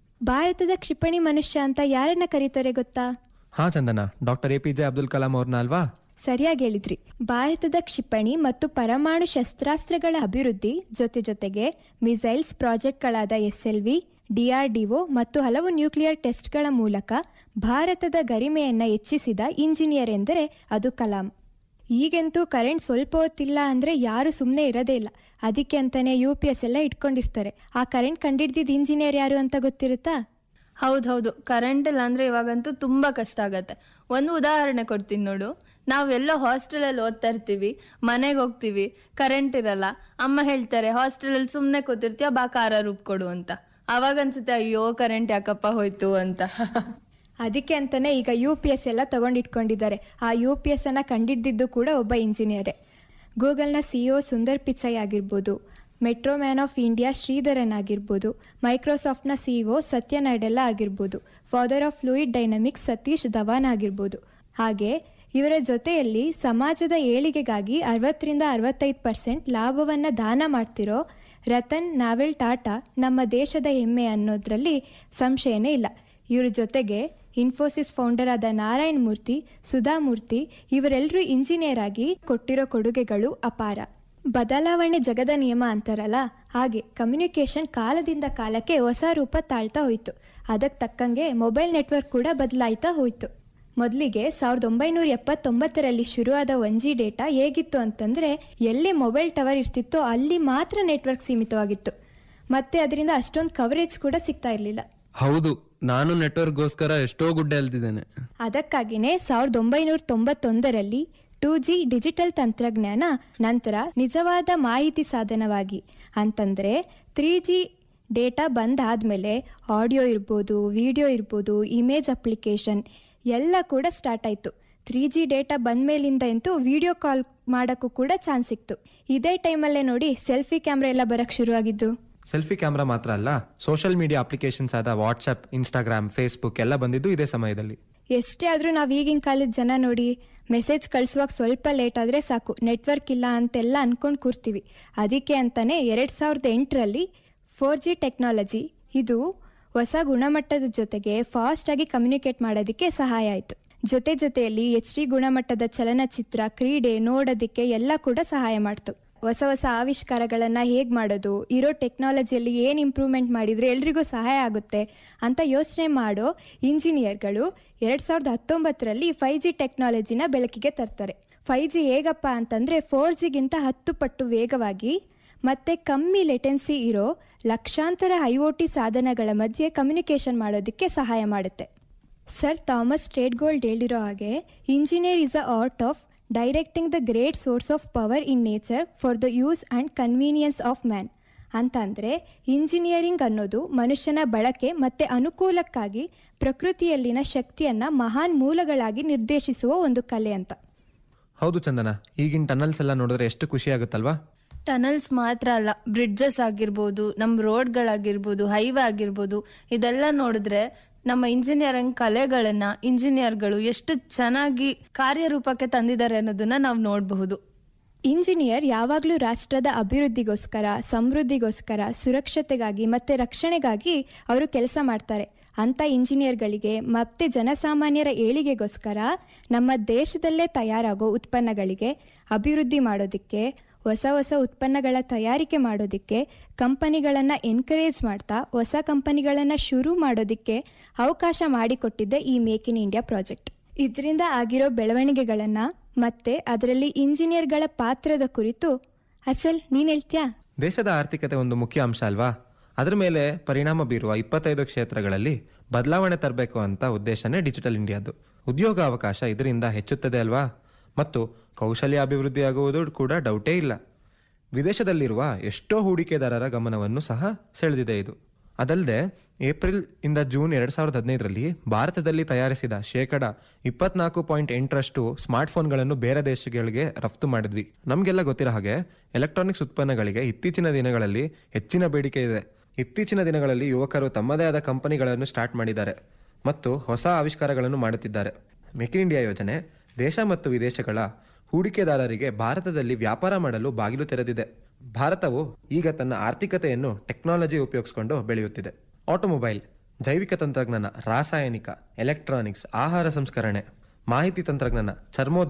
ಭಾರತದ ಕ್ಷಿಪಣಿ ಮನುಷ್ಯ ಅಂತ ಯಾರನ್ನ ಕರೀತಾರೆ ಗೊತ್ತಾ ಹಾ Chandana doctor A P J Abdul Kalam ಅವ್ರನ್ನ ಅಲ್ವಾ ಸರಿಯಾಗಿ ಹೇಳಿದ್ರಿ ಭಾರತದ ಕ್ಷಿಪಣಿ ಮತ್ತು ಪರಮಾಣು ಶಸ್ತ್ರಾಸ್ತ್ರಗಳ ಅಭಿವೃದ್ಧಿ ಜೊತೆ ಜೊತೆಗೆ ಮಿಸೈಲ್ಸ್ ಪ್ರಾಜೆಕ್ಟ್ಗಳಾದ ಎಸ್ ಎಲ್ ವಿ ಡಿಆರ್ಡಿಒ ಮತ್ತು ಹಲವು ನ್ಯೂಕ್ಲಿಯರ್ ಟೆಸ್ಟ್ಗಳ ಮೂಲಕ ಭಾರತದ ಗರಿಮೆಯನ್ನು ಹೆಚ್ಚಿಸಿದ ಇಂಜಿನಿಯರ್ ಎಂದರೆ ಅದು ಕಲಾಂ ಈಗಂತೂ ಕರೆಂಟ್ ಸ್ವಲ್ಪ ಹೊತ್ತಿಲ್ಲ ಅಂದರೆ ಯಾರು ಸುಮ್ಮನೆ ಇರೋದೇ ಇಲ್ಲ ಅದಕ್ಕೆ ಅಂತಾನೆ ಯು ಪಿ ಎಸ್ ಎಲ್ಲ ಇಟ್ಕೊಂಡಿರ್ತಾರೆ ಆ ಕರೆಂಟ್ ಕಂಡಿಡ್ದಿದ್ದು ಇಂಜಿನಿಯರ್ ಯಾರು ಅಂತ ಗೊತ್ತಿರುತ್ತಾ ಹೌದೌದು ಕರೆಂಟ್ ಇಲ್ಲ ಅಂದ್ರೆ ಇವಾಗಂತೂ ತುಂಬಾ ಕಷ್ಟ ಆಗತ್ತೆ ಒಂದು ಉದಾಹರಣೆ ಕೊಡ್ತೀನಿ ನೋಡು ನಾವೆಲ್ಲ ಹಾಸ್ಟೆಲಲ್ಲಿ ಓದ್ತಾ ಇರ್ತೀವಿ ಮನೆಗೆ ಹೋಗ್ತೀವಿ ಕರೆಂಟ್ ಇರಲ್ಲ ಅಮ್ಮ ಹೇಳ್ತಾರೆ ಹಾಸ್ಟೆಲಲ್ಲಿ ಸುಮ್ಮನೆ ಕೂತಿರ್ತೀಯ ಬಾ ಖಾರ ರುಬ್ಕೊಡು ಅಂತ ಅವಾಗ ಅನ್ಸುತ್ತೆ ಅಯ್ಯೋ ಕರೆಂಟ್ ಯಾಕಪ್ಪ ಹೋಯ್ತು ಅಂತ ಅದಕ್ಕೆ ಅಂತಾನೆ ಈಗ ಯು ಪಿ ಎಸ್ ಎಲ್ಲ ತಗೊಂಡಿಟ್ಕೊಂಡಿದ್ದಾರೆ ಆ ಯು ಪಿ ಎಸ್ ಅನ್ನ ಕಂಡಿಡ್ದಿದ್ದು ಕೂಡ ಒಬ್ಬ ಇಂಜಿನಿಯರೇ ಗೂಗಲ್ನ ಸಿಇಒ ಸುಂದರ್ ಪಿಚೈ ಆಗಿರ್ಬೋದು metro man of India Sreedharan ಆಗಿರ್ಬೋದು ಮೈಕ್ರೋಸಾಫ್ಟ್ನ ಸಿಇಒ ಸತ್ಯ ನಾಡೆಲ್ಲ ಆಗಿರ್ಬೋದು father of fluid dynamics Satish Dhawan ಆಗಿರ್ಬೋದು ಹಾಗೆ ಇವರ ಜೊತೆಯಲ್ಲಿ ಸಮಾಜದ ಏಳಿಗೆಗಾಗಿ ಅರವತ್ತರಿಂದ ಅರವತ್ತೈದು ಪರ್ಸೆಂಟ್ ಲಾಭವನ್ನು ದಾನ ಮಾಡ್ತಿರೋ ರತನ್ ನಾವೆಲ್ ಟಾಟಾ ನಮ್ಮ ದೇಶದ ಹೆಮ್ಮೆ ಅನ್ನೋದ್ರಲ್ಲಿ ಸಂಶಯನೇ ಇಲ್ಲ ಇವ್ರ ಜೊತೆಗೆ ಇನ್ಫೋಸಿಸ್ ಫೌಂಡರ್ ಆದ ನಾರಾಯಣ್ ಮೂರ್ತಿ ಸುಧಾಮೂರ್ತಿ ಇವರೆಲ್ಲರೂ ಇಂಜಿನಿಯರ್ ಆಗಿ ಕೊಟ್ಟಿರೋ ಕೊಡುಗೆಗಳು ಅಪಾರ ಬದಲಾವಣೆ ಜಗದ ನಿಯಮ ಅಂತಾರಲ್ಲ ಹಾಗೆ ಕಮ್ಯುನಿಕೇಷನ್ ಕಾಲದಿಂದ ಕಾಲಕ್ಕೆ ಹೊಸ ರೂಪ ತಾಳ್ತಾ ಹೋಯ್ತು ಅದಕ್ಕೆ ತಕ್ಕಂಗೆ ಮೊಬೈಲ್ ನೆಟ್ವರ್ಕ್ ಕೂಡ ಬದಲಾಯ್ತಾ ಹೋಯ್ತು ಮೊದಲಿಗೆ ಸಾವಿರದ ಒಂಬೈನೂರ ಎಪ್ಪತ್ತೊಂಬತ್ತರಲ್ಲಿ ಶುರುವಾದ ಒನ್ ಜಿ ಡೇಟಾ ಹೇಗಿತ್ತು ಅಂತಂದರೆ ಎಲ್ಲಿ ಮೊಬೈಲ್ ಟವರ್ ಇರ್ತಿತ್ತೋ ಅಲ್ಲಿ ಮಾತ್ರ ನೆಟ್ವರ್ಕ್ ಸೀಮಿತವಾಗಿತ್ತು ಮತ್ತೆ ಅದರಿಂದ ಅಷ್ಟೊಂದು ಕವರೇಜ್ ಕೂಡ ಸಿಗ್ತಾ ಇರಲಿಲ್ಲ ಹೌದು ನಾನು ನೆಟ್ವರ್ಕ್ಗೋಸ್ಕರ ಎಷ್ಟೋ ಗುಡ್ಡೆ ಅಲ್ದಿದ್ದೇನೆ ಅದಕ್ಕಾಗಿಯೇ ಸಾವಿರದ ಒಂಬೈನೂರ ತೊಂಬತ್ತೊಂದರಲ್ಲಿ ಟೂ ಜಿ ಡಿಜಿಟಲ್ ತಂತ್ರಜ್ಞಾನ ನಂತರ ನಿಜವಾದ ಮಾಹಿತಿ ಸಾಧನವಾಗಿ ಅಂತಂದರೆ ತ್ರೀ ಜಿ ಡೇಟಾ ಬಂದಾದಮೇಲೆ ಆಡಿಯೋ ಇರ್ಬೋದು ವಿಡಿಯೋ ಇರ್ಬೋದು ಇಮೇಜ್ ಅಪ್ಲಿಕೇಶನ್ ಎಲ್ಲ ಕೂಡ ಸ್ಟಾರ್ಟ್ ಆಯಿತು ತ್ರೀ ಜಿ ಡೇಟಾ ಬಂದಮೇಲಿಂದ ಅಂತೂ ವಿಡಿಯೋ ಕಾಲ್ ಮಾಡೋಕ್ಕೂ ಕೂಡ ಚಾನ್ಸ್ ಸಿಕ್ತು ಇದೇ ಟೈಮಲ್ಲೇ ನೋಡಿ ಸೆಲ್ಫಿ ಕ್ಯಾಮ್ರಾ ಎಲ್ಲ ಬರೋಕ್ಕೆ ಶುರುವಾಗಿದ್ದು ಸೆಲ್ಫಿ ಕ್ಯಾಮ್ರಾ ಮಾತ್ರ ಅಲ್ಲ ಸೋಷಿಯಲ್ ಮೀಡಿಯಾ ಅಪ್ಲಿಕೇಶನ್ಸ್ ಆದ ವಾಟ್ಸ್ಆಪ್ ಇನ್ಸ್ಟಾಗ್ರಾಮ್ ಫೇಸ್ಬುಕ್ ಎಲ್ಲ ಬಂದಿದ್ದು ಇದೇ ಸಮಯದಲ್ಲಿ ಎಷ್ಟೇ ಆದರೂ ನಾವು ಈಗಿನ ಕಾಲದ ಜನ ನೋಡಿ ಮೆಸೇಜ್ ಕಳಿಸುವಾಗ ಸ್ವಲ್ಪ ಲೇಟ್ ಆದರೆ ಸಾಕು ನೆಟ್ವರ್ಕ್ ಇಲ್ಲ ಅಂತೆಲ್ಲ ಅಂದ್ಕೊಂಡು ಕೂರ್ತೀವಿ ಅದಕ್ಕೆ ಅಂತಾನೆ ಎರಡು ಸಾವಿರದ ಎಂಟರಲ್ಲಿ ಫೋರ್ ಜಿ ಟೆಕ್ನಾಲಜಿ ಇದು ಹೊಸ ಗುಣಮಟ್ಟದ ಜೊತೆಗೆ ಫಾಸ್ಟಾಗಿ ಕಮ್ಯುನಿಕೇಟ್ ಮಾಡೋದಕ್ಕೆ ಸಹಾಯ ಆಯಿತು ಜೊತೆ ಜೊತೆಯಲ್ಲಿ ಎಚ್ ಡಿ ಗುಣಮಟ್ಟದ ಚಲನಚಿತ್ರ ಕ್ರೀಡೆ ನೋಡೋದಕ್ಕೆ ಎಲ್ಲ ಕೂಡ ಸಹಾಯ ಮಾಡ್ತು ಹೊಸ ಹೊಸ ಆವಿಷ್ಕಾರಗಳನ್ನು ಹೇಗೆ ಮಾಡೋದು ಇರೋ ಟೆಕ್ನಾಲಜಿಯಲ್ಲಿ ಏನು ಇಂಪ್ರೂವ್ಮೆಂಟ್ ಮಾಡಿದರೆ ಎಲ್ರಿಗೂ ಸಹಾಯ ಆಗುತ್ತೆ ಅಂತ ಯೋಚನೆ ಮಾಡೋ ಇಂಜಿನಿಯರ್ಗಳು ಎರಡು ಸಾವಿರದ ಹತ್ತೊಂಬತ್ತರಲ್ಲಿ ಫೈ ಜಿ ಟೆಕ್ನಾಲಜಿನ ಬೆಳಕಿಗೆ ತರ್ತಾರೆ ಫೈ ಜಿ ಹೇಗಪ್ಪ ಅಂತಂದರೆ ಫೋರ್ ಜಿಗಿಂತ ಹತ್ತು ಪಟ್ಟು ವೇಗವಾಗಿ ಮತ್ತು ಕಮ್ಮಿ ಲೆಟೆನ್ಸಿ ಇರೋ ಲಕ್ಷಾಂತರ ಐ ಒ ಟಿ ಸಾಧನಗಳ ಮಧ್ಯೆ ಕಮ್ಯುನಿಕೇಷನ್ ಮಾಡೋದಕ್ಕೆ ಸಹಾಯ ಮಾಡುತ್ತೆ ಸರ್ ಥಾಮಸ್ ಟ್ರೇಡ್ಗೋಲ್ಡ್ ಹೇಳಿರೋ ಹಾಗೆ engineer is a art of directing the great source of power in nature for the use and convenience of man ಅಂತಂದರೆ ಇಂಜಿನಿಯರಿಂಗ್ ಅನ್ನೋದು ಮನುಷ್ಯನ ಬಳಕೆ ಮತ್ತು ಅನುಕೂಲಕ್ಕಾಗಿ ಪ್ರಕೃತಿಯಲ್ಲಿನ ಶಕ್ತಿಯನ್ನು ಮಹಾನ್ ಮೂಲಗಳಾಗಿ ನಿರ್ದೇಶಿಸುವ ಒಂದು ಕಲೆ ಅಂತ ಹೌದು ಚಂದನ ಈಗಿನ ಟನಲ್ಸ್ ಎಲ್ಲ ನೋಡಿದ್ರೆ ಎಷ್ಟು ಖುಷಿ ಆಗುತ್ತಲ್ವಾ ಟನಲ್ಸ್ ಮಾತ್ರ ಅಲ್ಲ ಬ್ರಿಡ್ಜಸ್ ಆಗಿರ್ಬೋದು ನಮ್ಮ ರೋಡ್ಗಳಾಗಿರ್ಬೋದು ಹೈವೇ ಆಗಿರ್ಬೋದು ಇದೆಲ್ಲ ನೋಡಿದ್ರೆ ನಮ್ಮ ಇಂಜಿನಿಯರಿಂಗ್ ಕಲೆಗಳನ್ನ ಇಂಜಿನಿಯರ್ಗಳು ಎಷ್ಟು ಚೆನ್ನಾಗಿ ಕಾರ್ಯರೂಪಕ್ಕೆ ತಂದಿದ್ದಾರೆ ಅನ್ನೋದನ್ನ ನಾವು ನೋಡಬಹುದು ಇಂಜಿನಿಯರ್ ಯಾವಾಗಲೂ ರಾಷ್ಟ್ರದ ಅಭಿವೃದ್ಧಿಗೋಸ್ಕರ ಸಮೃದ್ಧಿಗೋಸ್ಕರ ಸುರಕ್ಷತೆಗಾಗಿ ಮತ್ತು ರಕ್ಷಣೆಗಾಗಿ ಅವರು ಕೆಲಸ ಮಾಡ್ತಾರೆ ಅಂಥ ಇಂಜಿನಿಯರ್ಗಳಿಗೆ ಮತ್ತೆ ಜನಸಾಮಾನ್ಯರ ಏಳಿಗೆಗೋಸ್ಕರ ನಮ್ಮ ದೇಶದಲ್ಲೇ ತಯಾರಾಗೋ ಉತ್ಪನ್ನಗಳಿಗೆ ಅಭಿವೃದ್ಧಿ ಮಾಡೋದಕ್ಕೆ ಹೊಸ ಹೊಸ ಉತ್ಪನ್ನಗಳ ತಯಾರಿಕೆ ಮಾಡೋದಕ್ಕೆ ಕಂಪನಿಗಳನ್ನು ಎನ್ಕರೇಜ್ ಮಾಡ್ತಾ ಹೊಸ ಕಂಪನಿಗಳನ್ನು ಶುರು ಮಾಡೋದಕ್ಕೆ ಅವಕಾಶ ಮಾಡಿಕೊಟ್ಟಿದ್ದೆ ಈ ಮೇಕ್ ಇನ್ ಇಂಡಿಯಾ ಪ್ರಾಜೆಕ್ಟ್ ಇದರಿಂದ ಆಗಿರೋ ಬೆಳವಣಿಗೆಗಳನ್ನು ಮತ್ತೆ ಅದರಲ್ಲಿ ಇಂಜಿನಿಯರ್ಗಳ ಪಾತ್ರದ ಕುರಿತು ಅಸಲ್ ನೀನು ಹೇಳ್ತೀಯಾ ದೇಶದ ಆರ್ಥಿಕತೆ ಒಂದು ಮುಖ್ಯ ಅಂಶ ಅಲ್ವಾ ಅದರ ಮೇಲೆ ಪರಿಣಾಮ ಬೀರುವ ಇಪ್ಪತ್ತೈದು ಕ್ಷೇತ್ರಗಳಲ್ಲಿ ಬದಲಾವಣೆ ತರಬೇಕು ಅಂತ ಉದ್ದೇಶನೇ ಡಿಜಿಟಲ್ ಇಂಡಿಯಾದು ಉದ್ಯೋಗ ಅವಕಾಶ ಇದರಿಂದ ಹೆಚ್ಚುತ್ತದೆ ಅಲ್ವಾ ಮತ್ತು ಕೌಶಲ್ಯ ಅಭಿವೃದ್ಧಿಯಾಗುವುದು ಕೂಡ ಡೌಟೇ ಇಲ್ಲ ವಿದೇಶದಲ್ಲಿರುವ ಎಷ್ಟೋ ಹೂಡಿಕೆದಾರರ ಗಮನವನ್ನು ಸಹ ಸೆಳೆದಿದೆ ಇದು ಅದಲ್ಲದೆ ಏಪ್ರಿಲ್ ಇಂದ ಜೂನ್ ಎರಡು ಸಾವಿರದ ಹದಿನೈದರಲ್ಲಿ ಭಾರತದಲ್ಲಿ ತಯಾರಿಸಿದ ಶೇಕಡ ಇಪ್ಪತ್ನಾಲ್ಕು ಪಾಯಿಂಟ್ ಎಂಟರಷ್ಟು ಸ್ಮಾರ್ಟ್ಫೋನ್ಗಳನ್ನು ಬೇರೆ ದೇಶಗಳಿಗೆ ರಫ್ತು ಮಾಡಿದ್ವಿ ನಮಗೆಲ್ಲ ಗೊತ್ತಿರೋ ಹಾಗೆ ಎಲೆಕ್ಟ್ರಾನಿಕ್ಸ್ ಉತ್ಪನ್ನಗಳಿಗೆ ಇತ್ತೀಚಿನ ದಿನಗಳಲ್ಲಿ ಹೆಚ್ಚಿನ ಬೇಡಿಕೆ ಇದೆ ಇತ್ತೀಚಿನ ದಿನಗಳಲ್ಲಿ ಯುವಕರು ತಮ್ಮದೇ ಆದ ಕಂಪನಿಗಳನ್ನು ಸ್ಟಾರ್ಟ್ ಮಾಡಿದ್ದಾರೆ ಮತ್ತು ಹೊಸ ಆವಿಷ್ಕಾರಗಳನ್ನು ಮಾಡುತ್ತಿದ್ದಾರೆ ಮೇಕ್ ಇನ್ ಇಂಡಿಯಾ ಯೋಜನೆ ದೇಶ ಮತ್ತು ವಿದೇಶಗಳ ಹೂಡಿಕೆದಾರರಿಗೆ ಭಾರತದಲ್ಲಿ ವ್ಯಾಪಾರ ಮಾಡಲು ಬಾಗಿಲು ತೆರೆದಿದೆ ಭಾರತವು ಈಗ ತನ್ನ ಆರ್ಥಿಕತೆಯನ್ನು ಟೆಕ್ನಾಲಜಿ ಉಪಯೋಗಿಸಿಕೊಂಡು ಬೆಳೆಯುತ್ತಿದೆ ಆಟೋಮೊಬೈಲ್ ಜೈವಿಕ ತಂತ್ರಜ್ಞಾನ ರಾಸಾಯನಿಕ ಎಲೆಕ್ಟ್ರಾನಿಕ್ಸ್ ಆಹಾರ ಸಂಸ್ಕರಣೆ ಮಾಹಿತಿ ತಂತ್ರಜ್ಞಾನ ಚರ್ಮೋದ್ಯಮ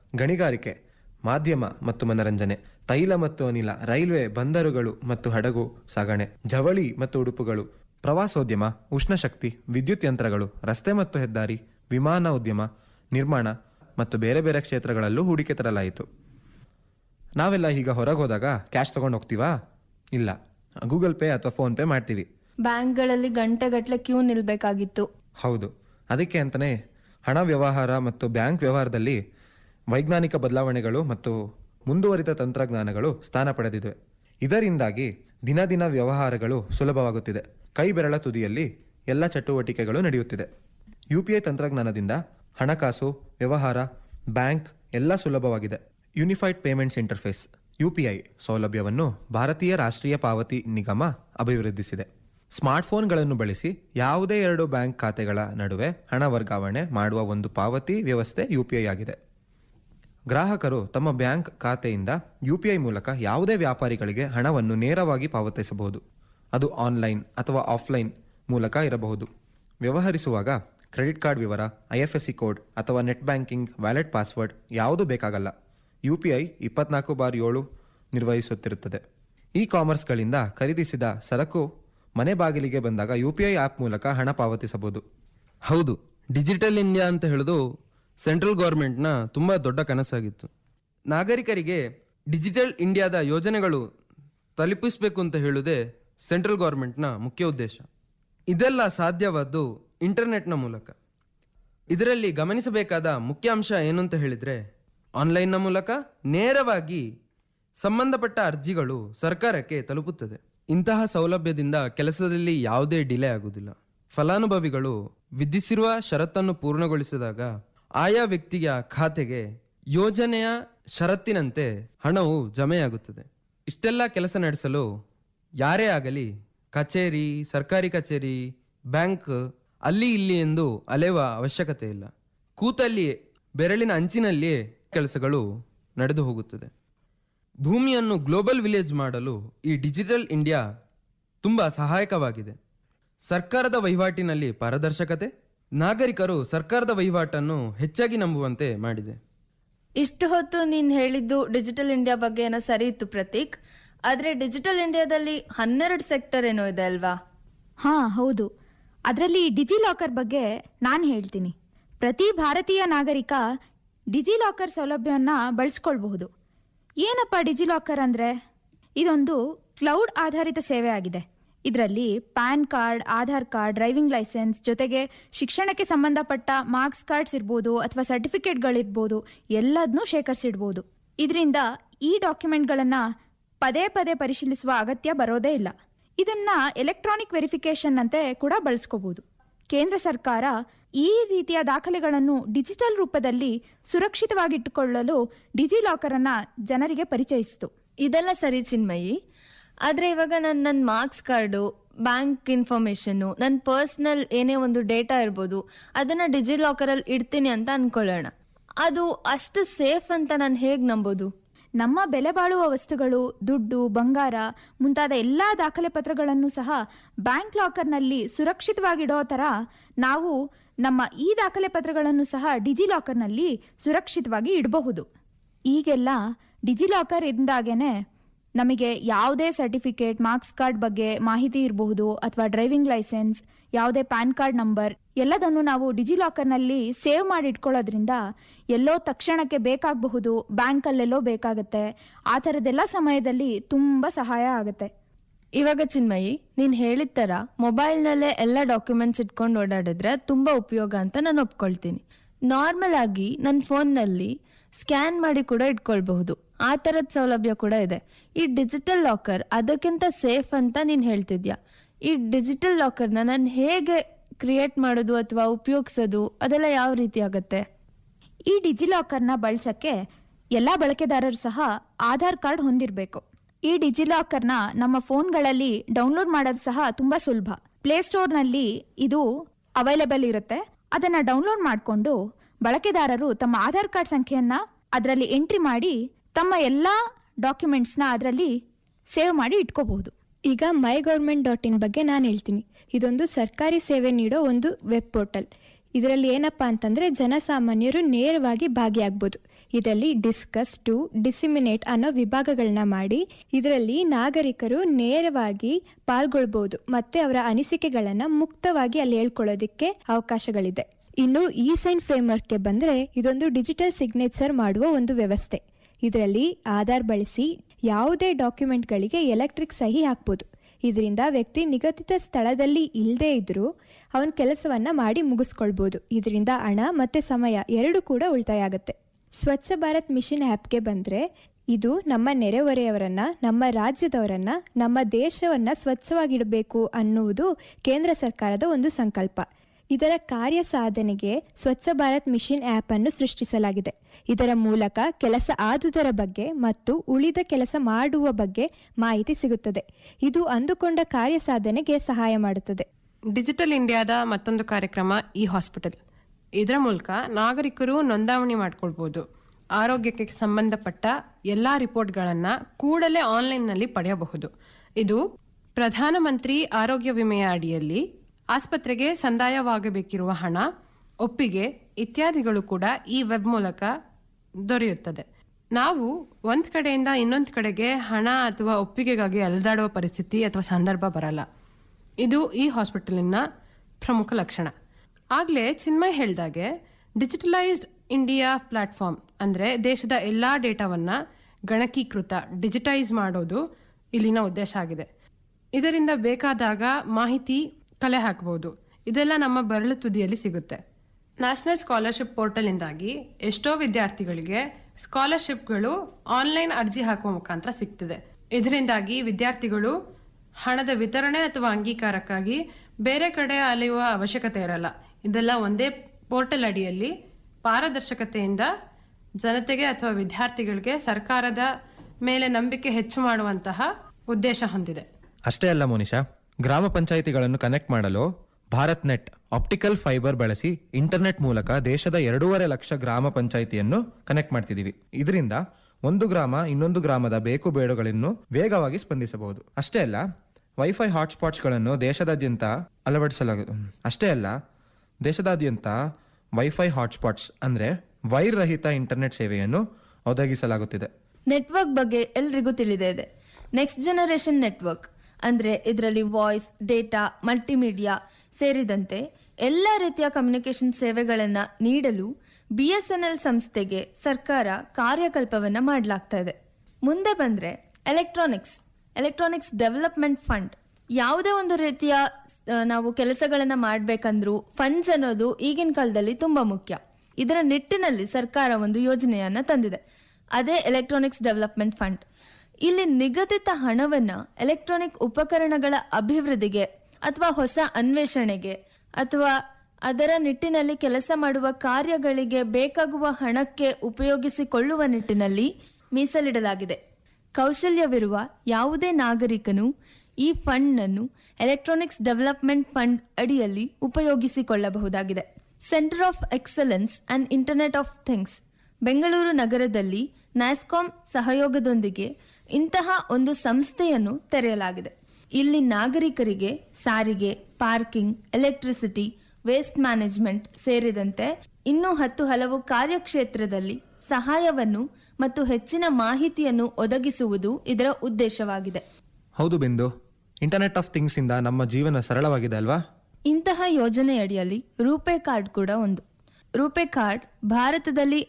ಗಣಿಗಾರಿಕೆ ಮಾಧ್ಯಮ ಮತ್ತು ಮನರಂಜನೆ ತೈಲ ಮತ್ತು ಅನಿಲ ರೈಲ್ವೆ ಬಂದರುಗಳು ಮತ್ತು ಹಡಗು ಸಾಗಣೆ ಜವಳಿ ಮತ್ತು ಉಡುಪುಗಳು ಪ್ರವಾಸೋದ್ಯಮ ಉಷ್ಣಶಕ್ತಿ ವಿದ್ಯುತ್ ಯಂತ್ರಗಳು ರಸ್ತೆ ಮತ್ತು ಹೆದ್ದಾರಿ ವಿಮಾನ ಉದ್ಯಮ ನಿರ್ಮಾಣ ಮತ್ತು ಬೇರೆ ಬೇರೆ ಕ್ಷೇತ್ರಗಳಲ್ಲೂ ಹೂಡಿಕೆ ತರಲಾಯಿತು ನಾವೆಲ್ಲ ಈಗ ಹೊರಗೆ ಹೋದಾಗ ಕ್ಯಾಶ್ ತಗೊಂಡು ಹೋಗ್ತೀವಾ ಇಲ್ಲ ಗೂಗಲ್ ಪೇ ಅಥವಾ ಫೋನ್ ಪೇ ಮಾಡ್ತೀವಿ ಬ್ಯಾಂಕ್ಗಳಲ್ಲಿ ಗಂಟೆಗಟ್ಟಲೆ ಕ್ಯೂ ನಿಲ್ಬೇಕಾಗಿತ್ತು ಹೌದು ಅದಕ್ಕೆ ಅಂತಲೇ ಹಣ ವ್ಯವಹಾರ ಮತ್ತು ಬ್ಯಾಂಕ್ ವ್ಯವಹಾರದಲ್ಲಿ ವೈಜ್ಞಾನಿಕ ಬದಲಾವಣೆಗಳು ಮತ್ತು ಮುಂದುವರಿದ ತಂತ್ರಜ್ಞಾನಗಳು ಸ್ಥಾನ ಪಡೆದಿವೆ ಇದರಿಂದಾಗಿ ದಿನ ದಿನ ವ್ಯವಹಾರಗಳು ಸುಲಭವಾಗುತ್ತಿದೆ ಕೈ ಬೆರಳ ತುದಿಯಲ್ಲಿ ಎಲ್ಲ ಚಟುವಟಿಕೆಗಳು ನಡೆಯುತ್ತಿದೆ ಯು ಪಿ ಐ ತಂತ್ರಜ್ಞಾನದಿಂದ ಹಣಕಾಸು ವ್ಯವಹಾರ ಬ್ಯಾಂಕ್ ಎಲ್ಲ ಸುಲಭವಾಗಿದೆ ಯೂನಿಫೈಡ್ ಪೇಮೆಂಟ್ಸ್ ಇಂಟರ್ಫೇಸ್ ಯುಪಿಐ ಸೌಲಭ್ಯವನ್ನು ಭಾರತೀಯ ರಾಷ್ಟ್ರೀಯ ಪಾವತಿ ನಿಗಮ ಅಭಿವೃದ್ಧಿಸಿದೆ ಸ್ಮಾರ್ಟ್ಫೋನ್ಗಳನ್ನು ಬಳಸಿ ಯಾವುದೇ ಎರಡು ಬ್ಯಾಂಕ್ ಖಾತೆಗಳ ನಡುವೆ ಹಣ ವರ್ಗಾವಣೆ ಮಾಡುವ ಒಂದು ಪಾವತಿ ವ್ಯವಸ್ಥೆ ಯುಪಿಐ ಆಗಿದೆ ಗ್ರಾಹಕರು ತಮ್ಮ ಬ್ಯಾಂಕ್ ಖಾತೆಯಿಂದ ಯುಪಿಐ ಮೂಲಕ ಯಾವುದೇ ವ್ಯಾಪಾರಿಗಳಿಗೆ ಹಣವನ್ನು ನೇರವಾಗಿ ಪಾವತಿಸಬಹುದು ಅದು ಆನ್ಲೈನ್ ಅಥವಾ ಆಫ್ಲೈನ್ ಮೂಲಕ ಇರಬಹುದು ವ್ಯವಹರಿಸುವಾಗ ಕ್ರೆಡಿಟ್ ಕಾರ್ಡ್ ವಿವರ ಐಎಫ್ಎಸ್ಸಿ ಕೋಡ್ ಅಥವಾ ನೆಟ್ ಬ್ಯಾಂಕಿಂಗ್ ವ್ಯಾಲೆಟ್ ಪಾಸ್ವರ್ಡ್ ಯಾವುದೂ ಬೇಕಾಗಲ್ಲ ಯುಪಿಐ ಇಪ್ಪತ್ನಾಲ್ಕು ಬಾರ್ ಏಳು ನಿರ್ವಹಿಸುತ್ತಿರುತ್ತದೆ ಇ ಕಾಮರ್ಸ್ಗಳಿಂದ ಖರೀದಿಸಿದ ಸರಕು ಮನೆ ಬಾಗಿಲಿಗೆ ಬಂದಾಗ ಯುಪಿಐ ಆ್ಯಪ್ ಮೂಲಕ ಹಣ ಪಾವತಿಸಬಹುದು ಹೌದು ಡಿಜಿಟಲ್ ಇಂಡಿಯಾ ಅಂತ ಹೇಳೋದು ಸೆಂಟ್ರಲ್ ಗೌರ್ಮೆಂಟ್ನ ತುಂಬ ದೊಡ್ಡ ಕನಸಾಗಿತ್ತು ನಾಗರಿಕರಿಗೆ ಡಿಜಿಟಲ್ ಇಂಡಿಯಾದ ಯೋಜನೆಗಳು ತಲುಪಿಸಬೇಕು ಅಂತ ಹೇಳುವುದೇ ಸೆಂಟ್ರಲ್ ಗೌರ್ಮೆಂಟ್ನ ಮುಖ್ಯ ಉದ್ದೇಶ ಇದೆಲ್ಲ ಸಾಧ್ಯವಾದ್ದು ಇಂಟರ್ನೆಟ್ನ ಮೂಲಕ ಇದರಲ್ಲಿ ಗಮನಿಸಬೇಕಾದ ಮುಖ್ಯ ಅಂಶ ಏನು ಅಂತ ಹೇಳಿದರೆ ಆನ್ಲೈನ್ನ ಮೂಲಕ ನೇರವಾಗಿ ಸಂಬಂಧಪಟ್ಟ ಅರ್ಜಿಗಳು ಸರ್ಕಾರಕ್ಕೆ ತಲುಪುತ್ತದೆ ಇಂತಹ ಸೌಲಭ್ಯದಿಂದ ಕೆಲಸದಲ್ಲಿ ಯಾವುದೇ ಡಿಲೇ ಆಗುವುದಿಲ್ಲ ಫಲಾನುಭವಿಗಳು ವಿಧಿಸಿರುವ ಷರತ್ತನ್ನು ಪೂರ್ಣಗೊಳಿಸಿದಾಗ ಆಯಾ ವ್ಯಕ್ತಿಯ ಖಾತೆಗೆ ಯೋಜನೆಯ ಷರತ್ತಿನಂತೆ ಹಣವು ಜಮೆಯಾಗುತ್ತದೆ ಇಷ್ಟೆಲ್ಲ ಕೆಲಸ ನಡೆಸಲು ಯಾರೇ ಆಗಲಿ ಕಚೇರಿ ಸರ್ಕಾರಿ ಕಚೇರಿ ಬ್ಯಾಂಕ್ ಅಲ್ಲಿ ಇಲ್ಲಿ ಎಂದು ಅಲೆಯುವ ಅವಶ್ಯಕತೆ ಇಲ್ಲ ಕೂತಲ್ಲಿಯೇ ಬೆರಳಿನ ಅಂಚಿನಲ್ಲಿಯೇ ಕೆಲಸಗಳು ನಡೆದು ಹೋಗುತ್ತದೆ ಭೂಮಿಯನ್ನು ಗ್ಲೋಬಲ್ ವಿಲೇಜ್ ಮಾಡಲು ಈ ಡಿಜಿಟಲ್ ಇಂಡಿಯಾ ತುಂಬ ಸಹಾಯಕವಾಗಿದೆ ಸರ್ಕಾರದ ವಹಿವಾಟಿನಲ್ಲಿ ಪಾರದರ್ಶಕತೆ ನಾಗರಿಕರು ಸರ್ಕಾರದ ವಹಿವಾಟನ್ನು ಹೆಚ್ಚಾಗಿ ನಂಬುವಂತೆ ಮಾಡಿದೆ ಇಷ್ಟು ಹೊತ್ತು ನೀನು ಹೇಳಿದ್ದು ಡಿಜಿಟಲ್ ಇಂಡಿಯಾ ಬಗ್ಗೆ ಏನೋ ಸರಿ ಇತ್ತು ಪ್ರತೀಕ್ ಆದ್ರೆ ಡಿಜಿಟಲ್ ಇಂಡಿಯಾದಲ್ಲಿ ಹನ್ನೆರಡು ಸೆಕ್ಟರ್ ಏನೋ ಇದೆ ಅಲ್ವಾ ಹಾ ಹೌದು ಅದರಲ್ಲಿ ಡಿಜಿ ಲಾಕರ್ ಬಗ್ಗೆ ನಾನು ಹೇಳ್ತೀನಿ ಪ್ರತಿ ಭಾರತೀಯ ನಾಗರಿಕ ಡಿಜಿ ಲಾಕರ್ ಸೌಲಭ್ಯವನ್ನು ಬಳಸ್ಕೊಳ್ಬಹುದು ಏನಪ್ಪ ಡಿಜಿ ಲಾಕರ್ ಅಂದರೆ ಇದೊಂದು ಕ್ಲೌಡ್ ಆಧಾರಿತ ಸೇವೆ ಆಗಿದೆ ಇದರಲ್ಲಿ PAN card Aadhaar card driving licence ಜೊತೆಗೆ ಶಿಕ್ಷಣಕ್ಕೆ ಸಂಬಂಧಪಟ್ಟ ಮಾರ್ಕ್ಸ್ ಕಾರ್ಡ್ಸ್ ಇರ್ಬೋದು ಅಥವಾ ಸರ್ಟಿಫಿಕೇಟ್ಗಳಿರ್ಬೋದು ಎಲ್ಲದನ್ನೂ ಶೇಖರಿಸಿಡ್ಬೋದು ಇದರಿಂದ ಈ ಡಾಕ್ಯುಮೆಂಟ್ಗಳನ್ನು ಪದೇ ಪದೇ ಪರಿಶೀಲಿಸುವ ಅಗತ್ಯ ಬರೋದೇ ಇಲ್ಲ ಇದನ್ನ ಎಲೆಕ್ಟ್ರಾನಿಕ್ ವೆರಿಫಿಕೇಶನ್ ಅಂತೆ ಕೂಡ ಬಳಸ್ಕೋಬಹುದು ಕೇಂದ್ರ ಸರ್ಕಾರ ಈ ರೀತಿಯ ದಾಖಲೆಗಳನ್ನು ಡಿಜಿಟಲ್ ರೂಪದಲ್ಲಿ ಸುರಕ್ಷಿತವಾಗಿಟ್ಟುಕೊಳ್ಳಲು ಡಿಜಿ ಲಾಕರ್ ಅನ್ನ ಜನರಿಗೆ ಪರಿಚಯಿಸಿತು ಇದೆಲ್ಲ ಸರಿ ಚಿನ್ಮಯಿ ಆದ್ರೆ ಇವಾಗ ನನ್ನ ನನ್ನ ಮಾರ್ಕ್ಸ್ ಕಾರ್ಡು ಬ್ಯಾಂಕ್ ಇನ್ಫಾರ್ಮೇಶನ್ನು ನನ್ನ ಪರ್ಸ್ನಲ್ ಏನೇ ಒಂದು ಡೇಟಾ ಇರ್ಬೋದು ಅದನ್ನ ಡಿಜಿ ಲಾಕರಲ್ಲಿ ಇಡ್ತೀನಿ ಅಂತ ಅನ್ಕೊಳ್ಳೋಣ ಅದು ಅಷ್ಟು ಸೇಫ್ ಅಂತ ನಾನು ಹೇಗೆ ನಂಬೋದು ನಮ್ಮ ಬೆಲೆ ಬಾಳುವ ವಸ್ತುಗಳು ದುಡ್ಡು ಬಂಗಾರ ಮುಂತಾದ ಎಲ್ಲ ದಾಖಲೆ ಪತ್ರಗಳನ್ನು ಸಹ ಬ್ಯಾಂಕ್ ಲಾಕರ್ನಲ್ಲಿ ಸುರಕ್ಷಿತವಾಗಿಡೋ ಥರ ನಾವು ನಮ್ಮ ಈ ದಾಖಲೆ ಪತ್ರಗಳನ್ನು ಸಹ ಡಿಜಿ ಲಾಕರ್ನಲ್ಲಿ ಸುರಕ್ಷಿತವಾಗಿ ಇಡಬಹುದು ಈಗೆಲ್ಲ ಡಿಜಿ ಲಾಕರ್ ಇಂದಾಗೇನೆ ನಮಗೆ ಯಾವುದೇ ಸರ್ಟಿಫಿಕೇಟ್ ಮಾರ್ಕ್ಸ್ ಕಾರ್ಡ್ ಬಗ್ಗೆ ಮಾಹಿತಿ ಇರಬಹುದು ಅಥವಾ ಡ್ರೈವಿಂಗ್ ಲೈಸೆನ್ಸ್ ಯಾವುದೇ ಪ್ಯಾನ್ ಕಾರ್ಡ್ ನಂಬರ್ ಎಲ್ಲದನ್ನು ನಾವು ಡಿಜಿ ಲಾಕರ್ನಲ್ಲಿ ಸೇವ್ ಮಾಡಿ ಇಟ್ಕೊಳ್ಳೋದ್ರಿಂದ ಎಲ್ಲೋ ತಕ್ಷಣಕ್ಕೆ ಬೇಕಾಗಬಹುದು ಬ್ಯಾಂಕಲ್ಲೆಲ್ಲೋ ಬೇಕಾಗತ್ತೆ ಆ ಥರದ್ದೆಲ್ಲ ಸಮಯದಲ್ಲಿ ತುಂಬ ಸಹಾಯ ಆಗುತ್ತೆ ಇವಾಗ ಚಿನ್ಮಯಿ ನೀನ್ ಹೇಳಿದ ತರ ಮೊಬೈಲ್ನಲ್ಲೇ ಎಲ್ಲ ಡಾಕ್ಯುಮೆಂಟ್ಸ್ ಇಟ್ಕೊಂಡು ಓಡಾಡಿದ್ರೆ ತುಂಬಾ ಉಪಯೋಗ ಅಂತ ನಾನು ಒಪ್ಕೊಳ್ತೀನಿ ನಾರ್ಮಲ್ ಆಗಿ ನನ್ನ ಫೋನ್ನಲ್ಲಿ ಸ್ಕ್ಯಾನ್ ಮಾಡಿ ಕೂಡ ಇಟ್ಕೊಳ್ಬಹುದು ಆ ಥರದ ಸೌಲಭ್ಯ ಕೂಡ ಇದೆ ಈ ಡಿಜಿಟಲ್ ಲಾಕರ್ ಅದಕ್ಕಿಂತ ಸೇಫ್ ಅಂತ ನೀನು ಹೇಳ್ತಿದ್ಯಾ ಈ ಡಿಜಿಟಲ್ ಲಾಕರ್ನ ನಾನು ಹೇಗೆ ಕ್ರಿಯೇಟ್ ಮಾಡೋದು ಅಥವಾ ಉಪಯೋಗಿಸೋದು ಅದೆಲ್ಲ ಯಾವ ರೀತಿ ಆಗುತ್ತೆ ಈ ಡಿಜಿ ಲಾಕರ್ನ ಬಳಸಕ್ಕೆ ಎಲ್ಲ ಬಳಕೆದಾರರು ಸಹ ಆಧಾರ್ ಕಾರ್ಡ್ ಹೊಂದಿರಬೇಕು ಈ ಡಿಜಿ ಲಾಕರ್ನ ನಮ್ಮ ಫೋನ್ಗಳಲ್ಲಿ ಡೌನ್ಲೋಡ್ ಮಾಡೋದು ಸಹ ತುಂಬಾ ಸುಲಭ ಪ್ಲೇಸ್ಟೋರ್ನಲ್ಲಿ ಇದು ಅವೈಲೇಬಲ್ ಇರುತ್ತೆ ಅದನ್ನ ಡೌನ್ಲೋಡ್ ಮಾಡಿಕೊಂಡು ಬಳಕೆದಾರರು ತಮ್ಮ ಆಧಾರ್ ಕಾರ್ಡ್ ಸಂಖ್ಯೆಯನ್ನ ಅದರಲ್ಲಿ ಎಂಟ್ರಿ ಮಾಡಿ ತಮ್ಮ ಎಲ್ಲ ಡಾಕ್ಯುಮೆಂಟ್ಸ್ನ ಅದರಲ್ಲಿ ಸೇವ್ ಮಾಡಿ ಇಟ್ಕೋಬಹುದು ಈಗ ಮೈ ಗೌರ್ಮೆಂಟ್ ಡಾಟ್ ಇನ್ ಬಗ್ಗೆ ನಾನು ಹೇಳ್ತೀನಿ ಇದೊಂದು ಸರ್ಕಾರಿ ಸೇವೆ ನೀಡೋ ಒಂದು ವೆಬ್ ಪೋರ್ಟಲ್ ಇದರಲ್ಲಿ ಏನಪ್ಪ ಅಂತಂದರೆ ಜನಸಾಮಾನ್ಯರು ನೇರವಾಗಿ ಭಾಗಿಯಾಗ್ಬೋದು ಇದರಲ್ಲಿ ಡಿಸ್ಕಸ್ ಟು ಡಿಸಿಮಿನೇಟ್ ಅನ್ನೋ ವಿಭಾಗಗಳನ್ನ ಮಾಡಿ ಇದರಲ್ಲಿ ನಾಗರಿಕರು ನೇರವಾಗಿ ಪಾಲ್ಗೊಳ್ಬಹುದು ಮತ್ತೆ ಅವರ ಅನಿಸಿಕೆಗಳನ್ನ ಮುಕ್ತವಾಗಿ ಅಲ್ಲಿ ಹೇಳ್ಕೊಳ್ಳೋದಕ್ಕೆ ಅವಕಾಶಗಳಿದೆ ಇನ್ನು ಇ ಸೈನ್ ಫ್ರೇಮ್ವರ್ಕ್ಗೆ ಬಂದರೆ ಇದೊಂದು ಡಿಜಿಟಲ್ ಸಿಗ್ನೇಚರ್ ಮಾಡುವ ಒಂದು ವ್ಯವಸ್ಥೆ ಇದರಲ್ಲಿ ಆಧಾರ್ ಬಳಸಿ ಯಾವುದೇ ಡಾಕ್ಯುಮೆಂಟ್ಗಳಿಗೆ ಎಲೆಕ್ಟ್ರಿಕ್ ಸಹಿ ಹಾಕ್ಬೋದು ಇದರಿಂದ ವ್ಯಕ್ತಿ ನಿಗದಿತ ಸ್ಥಳದಲ್ಲಿ ಇಲ್ಲದೇ ಇದ್ರೂ ಅವನ ಕೆಲಸವನ್ನ ಮಾಡಿ ಮುಗಿಸ್ಕೊಳ್ಬೋದು ಇದರಿಂದ ಹಣ ಮತ್ತೆ ಸಮಯ ಎರಡು ಕೂಡ ಉಳಿತಾಯ ಆಗುತ್ತೆ ಸ್ವಚ್ಛ ಭಾರತ್ ಮಿಷನ್ ಆ್ಯಪ್ಗೆ ಬಂದರೆ ಇದು ನಮ್ಮ ನೆರೆಹೊರೆಯವರನ್ನ ನಮ್ಮ ರಾಜ್ಯದವರನ್ನ ನಮ್ಮ ದೇಶವನ್ನ ಸ್ವಚ್ಛವಾಗಿಡಬೇಕು ಅನ್ನುವುದು ಕೇಂದ್ರ ಸರ್ಕಾರದ ಒಂದು ಸಂಕಲ್ಪ ಇದರ ಕಾರ್ಯ ಸಾಧನೆಗೆ ಸ್ವಚ್ಛ ಭಾರತ್ ಮಿಷನ್ ಆ್ಯಪ್ ಅನ್ನು ಸೃಷ್ಟಿಸಲಾಗಿದೆ ಇದರ ಮೂಲಕ ಕೆಲಸ ಆದುದರ ಬಗ್ಗೆ ಮತ್ತು ಉಳಿದ ಕೆಲಸ ಮಾಡುವ ಬಗ್ಗೆ ಮಾಹಿತಿ ಸಿಗುತ್ತದೆ ಇದು ಅಂದುಕೊಂಡ ಕಾರ್ಯ ಸಾಧನೆಗೆ ಸಹಾಯ ಮಾಡುತ್ತದೆ ಡಿಜಿಟಲ್ ಇಂಡಿಯಾದ ಮತ್ತೊಂದು ಕಾರ್ಯಕ್ರಮ ಇ ಹಾಸ್ಪಿಟಲ್ ಇದರ ಮೂಲಕ ನಾಗರಿಕರು ನೋಂದಾವಣಿ ಮಾಡ್ಕೊಳ್ಬೋದು ಆರೋಗ್ಯಕ್ಕೆ ಸಂಬಂಧಪಟ್ಟ ಎಲ್ಲ ರಿಪೋರ್ಟ್ಗಳನ್ನು ಕೂಡಲೇ ಆನ್ಲೈನ್ನಲ್ಲಿ ಪಡೆಯಬಹುದು ಇದು ಪ್ರಧಾನಮಂತ್ರಿ ಆರೋಗ್ಯ ವಿಮೆಯ ಅಡಿಯಲ್ಲಿ ಆಸ್ಪತ್ರೆಗೆ ಸಂದಾಯವಾಗಬೇಕಿರುವ ಹಣ ಒಪ್ಪಿಗೆ ಇತ್ಯಾದಿಗಳು ಕೂಡ ಈ ವೆಬ್ ಮೂಲಕ ದೊರೆಯುತ್ತದೆ ನಾವು ಒಂದು ಕಡೆಯಿಂದ ಇನ್ನೊಂದು ಕಡೆಗೆ ಹಣ ಅಥವಾ ಒಪ್ಪಿಗೆಗಾಗಿ ಅಲೆದಾಡುವ ಪರಿಸ್ಥಿತಿ ಅಥವಾ ಸಂದರ್ಭ ಬರಲ್ಲ ಇದು ಈ ಹಾಸ್ಪಿಟಲಿನ ಪ್ರಮುಖ ಲಕ್ಷಣ ಆಗಲೇ ಚಿನ್ಮಯ್ ಹೇಳ್ದಾಗೆ ಡಿಜಿಟಲೈಸ್ಡ್ ಇಂಡಿಯಾ ಪ್ಲಾಟ್ಫಾರ್ಮ್ ಅಂದರೆ ದೇಶದ ಎಲ್ಲ ಡೇಟಾವನ್ನು ಗಣಕೀಕೃತ ಡಿಜಿಟೈಸ್ ಮಾಡೋದು ಇಲ್ಲಿನ ಉದ್ದೇಶ ಆಗಿದೆ ಇದರಿಂದ ಬೇಕಾದಾಗ ಮಾಹಿತಿ ಕಲೆ ಹಾಕಬಹುದು ಇದೆಲ್ಲ ನಮ್ಮ ಬೆರಳು ತುದಿಯಲ್ಲಿ ಸಿಗುತ್ತೆ ನ್ಯಾಷನಲ್ ಸ್ಕಾಲರ್ಶಿಪ್ ಪೋರ್ಟಲಿಂದಾಗಿ ಎಷ್ಟೋ ವಿದ್ಯಾರ್ಥಿಗಳಿಗೆ ಸ್ಕಾಲರ್ಶಿಪ್ಗಳು ಆನ್ಲೈನ್ ಅರ್ಜಿ ಹಾಕುವ ಮುಖಾಂತರ ಸಿಗ್ತಿದೆ ಇದರಿಂದಾಗಿ ವಿದ್ಯಾರ್ಥಿಗಳು ಹಣದ ವಿತರಣೆ ಅಥವಾ ಅಂಗೀಕಾರಕ್ಕಾಗಿ ಬೇರೆ ಕಡೆ ಅಲೆಯುವ ಅವಶ್ಯಕತೆ ಇರಲ್ಲ ಇದೆಲ್ಲ ಒಂದೇ ಪೋರ್ಟಲ್ ಅಡಿಯಲ್ಲಿ ಪಾರದರ್ಶಕತೆಯಿಂದ ಜನತೆಗೆ ಅಥವಾ ವಿದ್ಯಾರ್ಥಿಗಳಿಗೆ ಸರ್ಕಾರದ ಮೇಲೆ ನಂಬಿಕೆ ಹೆಚ್ಚು ಮಾಡುವಂತಹ ಉದ್ದೇಶ ಹೊಂದಿದೆ ಅಷ್ಟೇ ಅಲ್ಲ ಮೋನಿಶಾ ಗ್ರಾಮ ಪಂಚಾಯಿತಿಗಳನ್ನು ಕನೆಕ್ಟ್ ಮಾಡಲು ಭಾರತ್ ನೆಟ್ ಆಪ್ಟಿಕಲ್ ಫೈಬರ್ ಬಳಸಿ ಇಂಟರ್ನೆಟ್ ಮೂಲಕ ದೇಶದ ಎರಡೂವರೆ ಲಕ್ಷ ಗ್ರಾಮ ಪಂಚಾಯಿತಿಯನ್ನು ಕನೆಕ್ಟ್ ಮಾಡ್ತಿದೀವಿ ಇದರಿಂದ ಒಂದು ಗ್ರಾಮ ಇನ್ನೊಂದು ಗ್ರಾಮದ ಬೇಕು ಬೇಡುಗಳನ್ನು ವೇಗವಾಗಿ ಸ್ಪಂದಿಸಬಹುದು ಅಷ್ಟೇ ಅಲ್ಲ ವೈಫೈ ಹಾಟ್ಸ್ಪಾಟ್ಸ್ಗಳನ್ನು ದೇಶದಾದ್ಯಂತ ಅಳವಡಿಸಲಾಗುವುದು ಅಷ್ಟೇ ಅಲ್ಲ ದೇಶದಾದ್ಯಂತ ವೈಫೈ ಹಾಟ್ಸ್ಪಾಟ್ಸ್ ಅಂದ್ರೆ ವೈರ್ ರಹಿತ ಇಂಟರ್ನೆಟ್ ಸೇವೆಯನ್ನು ಒದಗಿಸಲಾಗುತ್ತಿದೆ ನೆಟ್ವರ್ಕ್ ಬಗ್ಗೆ ಎಲ್ರಿಗೂ ತಿಳಿದೇ ಇದೆ ನೆಕ್ಸ್ಟ್ ಜನರೇಷನ್ ನೆಟ್ವರ್ಕ್ ಅಂದ್ರೆ ಇದರಲ್ಲಿ ವಾಯ್ಸ್ ಡೇಟಾ ಮಲ್ಟಿಮೀಡಿಯಾ ಸೇರಿದಂತೆ ಎಲ್ಲ ರೀತಿಯ ಕಮ್ಯುನಿಕೇಶನ್ ಸೇವೆಗಳನ್ನು ನೀಡಲು ಬಿ ಎಸ್ ಎನ್ ಎಲ್ ಸಂಸ್ಥೆಗೆ ಸರ್ಕಾರ ಕಾರ್ಯಕಲ್ಪವನ್ನ ಮಾಡಲಾಗ್ತಾ ಇದೆ ಮುಂದೆ ಬಂದ್ರೆ ಎಲೆಕ್ಟ್ರಾನಿಕ್ಸ್ ಎಲೆಕ್ಟ್ರಾನಿಕ್ಸ್ ಡೆವಲಪ್ಮೆಂಟ್ ಫಂಡ್ ಯಾವುದೇ ಒಂದು ರೀತಿಯ ಆ, ನಾವು ಕೆಲಸಗಳನ್ನ ಮಾಡ್ಬೇಕಂದ್ರೂ ಫಂಡ್ಸ್ ಅನ್ನೋದು ಈಗಿನ ಕಾಲದಲ್ಲಿ ತುಂಬಾ ಮುಖ್ಯ ಇದರ ನಿಟ್ಟಿನಲ್ಲಿ ಸರ್ಕಾರ ಒಂದು ಯೋಜನೆಯನ್ನ ತಂದಿದೆ ಅದೇ ಎಲೆಕ್ಟ್ರಾನಿಕ್ಸ್ ಡೆವಲಪ್ಮೆಂಟ್ ಫಂಡ್ ಇಲ್ಲಿ ನಿಗದಿತ ಹಣವನ್ನ ಎಲೆಕ್ಟ್ರಾನಿಕ್ ಉಪಕರಣಗಳ ಅಭಿವೃದ್ಧಿಗೆ ಅಥವಾ ಹೊಸ ಅನ್ವೇಷಣೆಗೆ ಅಥವಾ ಅದರ ನಿಟ್ಟಿನಲ್ಲಿ ಕೆಲಸ ಮಾಡುವ ಕಾರ್ಯಗಳಿಗೆ ಬೇಕಾಗುವ ಹಣಕ್ಕೆ ಉಪಯೋಗಿಸಿಕೊಳ್ಳುವ ನಿಟ್ಟಿನಲ್ಲಿ ಮೀಸಲಿಡಲಾಗಿದೆ ಕೌಶಲ್ಯವಿರುವ ಯಾವುದೇ ನಾಗರಿಕನು ಈ ಫಂಡ್ ಅನ್ನು ಎಲೆಕ್ಟ್ರಾನಿಕ್ಸ್ ಡೆವಲಪ್ಮೆಂಟ್ ಫಂಡ್ ಅಡಿಯಲ್ಲಿ ಉಪಯೋಗಿಸಿಕೊಳ್ಳಬಹುದಾಗಿದೆ centre of excellence and internet of things Bengaluru ನಗರದಲ್ಲಿ ನ್ಯಾಸ್ಕಾಂ ಸಹಯೋಗದೊಂದಿಗೆ ಇಂತಹ ಒಂದು ಸಂಸ್ಥೆಯನ್ನು ತೆರೆಯಲಾಗಿದೆ ಇಲ್ಲಿ ನಾಗರಿಕರಿಗೆ ಸಾರಿಗೆ ಪಾರ್ಕಿಂಗ್ ಎಲೆಕ್ಟ್ರಿಸಿಟಿ ವೇಸ್ಟ್ ಮ್ಯಾನೇಜ್ಮೆಂಟ್ ಸೇರಿದಂತೆ ಇನ್ನೂ ಹತ್ತು ಹಲವು ಕಾರ್ಯಕ್ಷೇತ್ರದಲ್ಲಿ ಸಹಾಯವನ್ನು ಮತ್ತು ಹೆಚ್ಚಿನ ಮಾಹಿತಿಯನ್ನು ಒದಗಿಸುವುದು ಇದರ ಉದ್ದೇಶವಾಗಿದೆ ಹೌದು ಬಿಂದು ಇಂಟರ್ನೆಟ್ ಆಫ್ ಥಿಂಗ್ಸ್ ಇಂದ ನಮ್ಮ ಜೀವನ ಸರಳವಾಗಿದೆ ಅಲ್ವಾ ಇಂತಹ ಯೋಜನೆಯಡಿಯಲ್ಲಿ ರೂಪೇ ಕಾರ್ಡ್ ಕೂಡ ಒಂದು ರೂಪೇ ಕಾರ್ಡ್ ಭಾರತದಲ್ಲಿ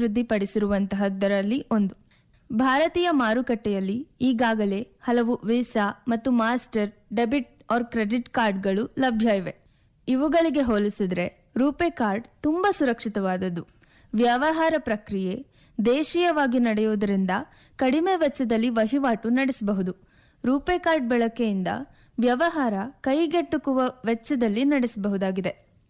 ಅಭಿವೃದ್ಧಿಪಡಿಸಿರುವಂತಹದ್ದರಲ್ಲಿ ಒಂದು ಭಾರತೀಯ ಮಾರುಕಟ್ಟೆಯಲ್ಲಿ ಈಗಾಗಲೇ ಹಲವು ವೀಸಾ ಮತ್ತು ಮಾಸ್ಟರ್ ಡೆಬಿಟ್ ಆರ್ ಕ್ರೆಡಿಟ್ ಕಾರ್ಡ್ಗಳು ಲಭ್ಯ ಇವೆ ಇವುಗಳಿಗೆ ಹೋಲಿಸಿದ್ರೆ ರೂಪೇ ಕಾರ್ಡ್ ತುಂಬಾ ಸುರಕ್ಷಿತವಾದದ್ದು ವ್ಯವಹಾರ ಪ್ರಕ್ರಿಯೆ ದೇಶೀಯವಾಗಿ ನಡೆಯುವುದರಿಂದ ಕಡಿಮೆ ವೆಚ್ಚದಲ್ಲಿ ವಹಿವಾಟು ನಡೆಸಬಹುದು ರೂಪೇ ಕಾರ್ಡ್ ಬಳಕೆಯಿಂದ ವ್ಯವಹಾರ ಕೈಗೆಟುಕುವ ವೆಚ್ಚದಲ್ಲಿ ನಡೆಸಬಹುದಾಗಿದೆ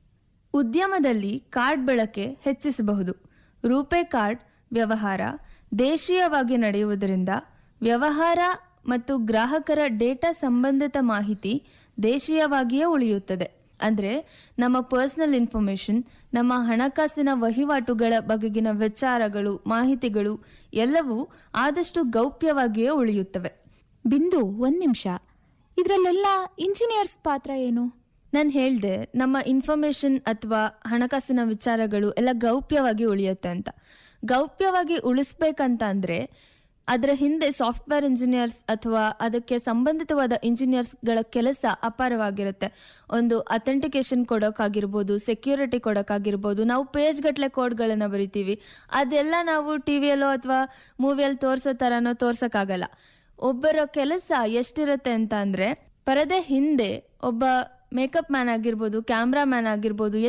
ಉದ್ಯಮದಲ್ಲಿ ಕಾರ್ಡ್ ಬಳಕೆ ಹೆಚ್ಚಿಸಬಹುದು ರೂಪೇ ಕಾರ್ಡ್ ವ್ಯವಹಾರ ದೇಶೀಯವಾಗಿ ನಡೆಯುವುದರಿಂದ ವ್ಯವಹಾರ ಮತ್ತು ಗ್ರಾಹಕರ ಡೇಟಾ ಸಂಬಂಧಿತ ಮಾಹಿತಿ ದೇಶೀಯವಾಗಿಯೇ ಉಳಿಯುತ್ತದೆ ಅಂದ್ರೆ ನಮ್ಮ ಪರ್ಸನಲ್ ಇನ್ಫಾರ್ಮೇಶನ್ ನಮ್ಮ ಹಣಕಾಸಿನ ವಹಿವಾಟುಗಳ ಬಗೆಗಿನ ವಿಚಾರಗಳು ಮಾಹಿತಿಗಳು ಎಲ್ಲವೂ ಆದಷ್ಟು ಗೌಪ್ಯವಾಗಿಯೇ ಉಳಿಯುತ್ತವೆ ಬಿಂದು ಒಂದ್ ನಿಮಿಷ ಇದ್ರಲ್ಲೆಲ್ಲ ಇಂಜಿನಿಯರ್ಸ್ ಪಾತ್ರ ಏನು ನಾನು ಹೇಳ್ದೆ ನಮ್ಮ ಇನ್ಫಾರ್ಮೇಶನ್ ಅಥವಾ ಹಣಕಾಸಿನ ವಿಚಾರಗಳು ಎಲ್ಲ ಗೌಪ್ಯವಾಗಿ ಉಳಿಯುತ್ತೆ ಅಂತ ಗೌಪ್ಯವಾಗಿ ಉಳಿಸ್ಬೇಕಂತ ಅಂದ್ರೆ ಅದರ ಹಿಂದೆ ಸಾಫ್ಟ್ವೇರ್ ಇಂಜಿನಿಯರ್ಸ್ ಅಥವಾ ಅದಕ್ಕೆ ಸಂಬಂಧಿತವಾದ ಇಂಜಿನಿಯರ್ಸ್ಗಳ ಕೆಲಸ ಅಪಾರವಾಗಿರುತ್ತೆ ಒಂದು ಅಥೆಂಟಿಕೇಶನ್ ಕೊಡೋಕ್ಕಾಗಿರ್ಬೋದು ಸೆಕ್ಯೂರಿಟಿ ಕೊಡೋಕ್ಕಾಗಿರ್ಬೋದು ನಾವು ಪೇಜ್ ಗಟ್ಟಲೆ ಕೋಡ್ಗಳನ್ನ ಬರಿತೀವಿ ಅದೆಲ್ಲ ನಾವು ಟಿವಿಯಲ್ಲೋ ಅಥವಾ ಮೂವಿಯಲ್ಲಿ ತೋರ್ಸೋ ಥರನೋ ತೋರ್ಸೋಕ್ಕಾಗಲ್ಲ ಒಬ್ಬರ ಕೆಲಸ ಎಷ್ಟಿರುತ್ತೆ ಅಂತ ಅಂದ್ರೆ ಪರದೆ ಹಿಂದೆ ಒಬ್ಬ ಮೇಕಪ್ ಮ್ಯಾನ್ ಆಗಿರ್ಬೋದು ಕ್ಯಾಮ್ರಾ ಮ್ಯಾನ್ ಆಗಿರ್ಬೋದು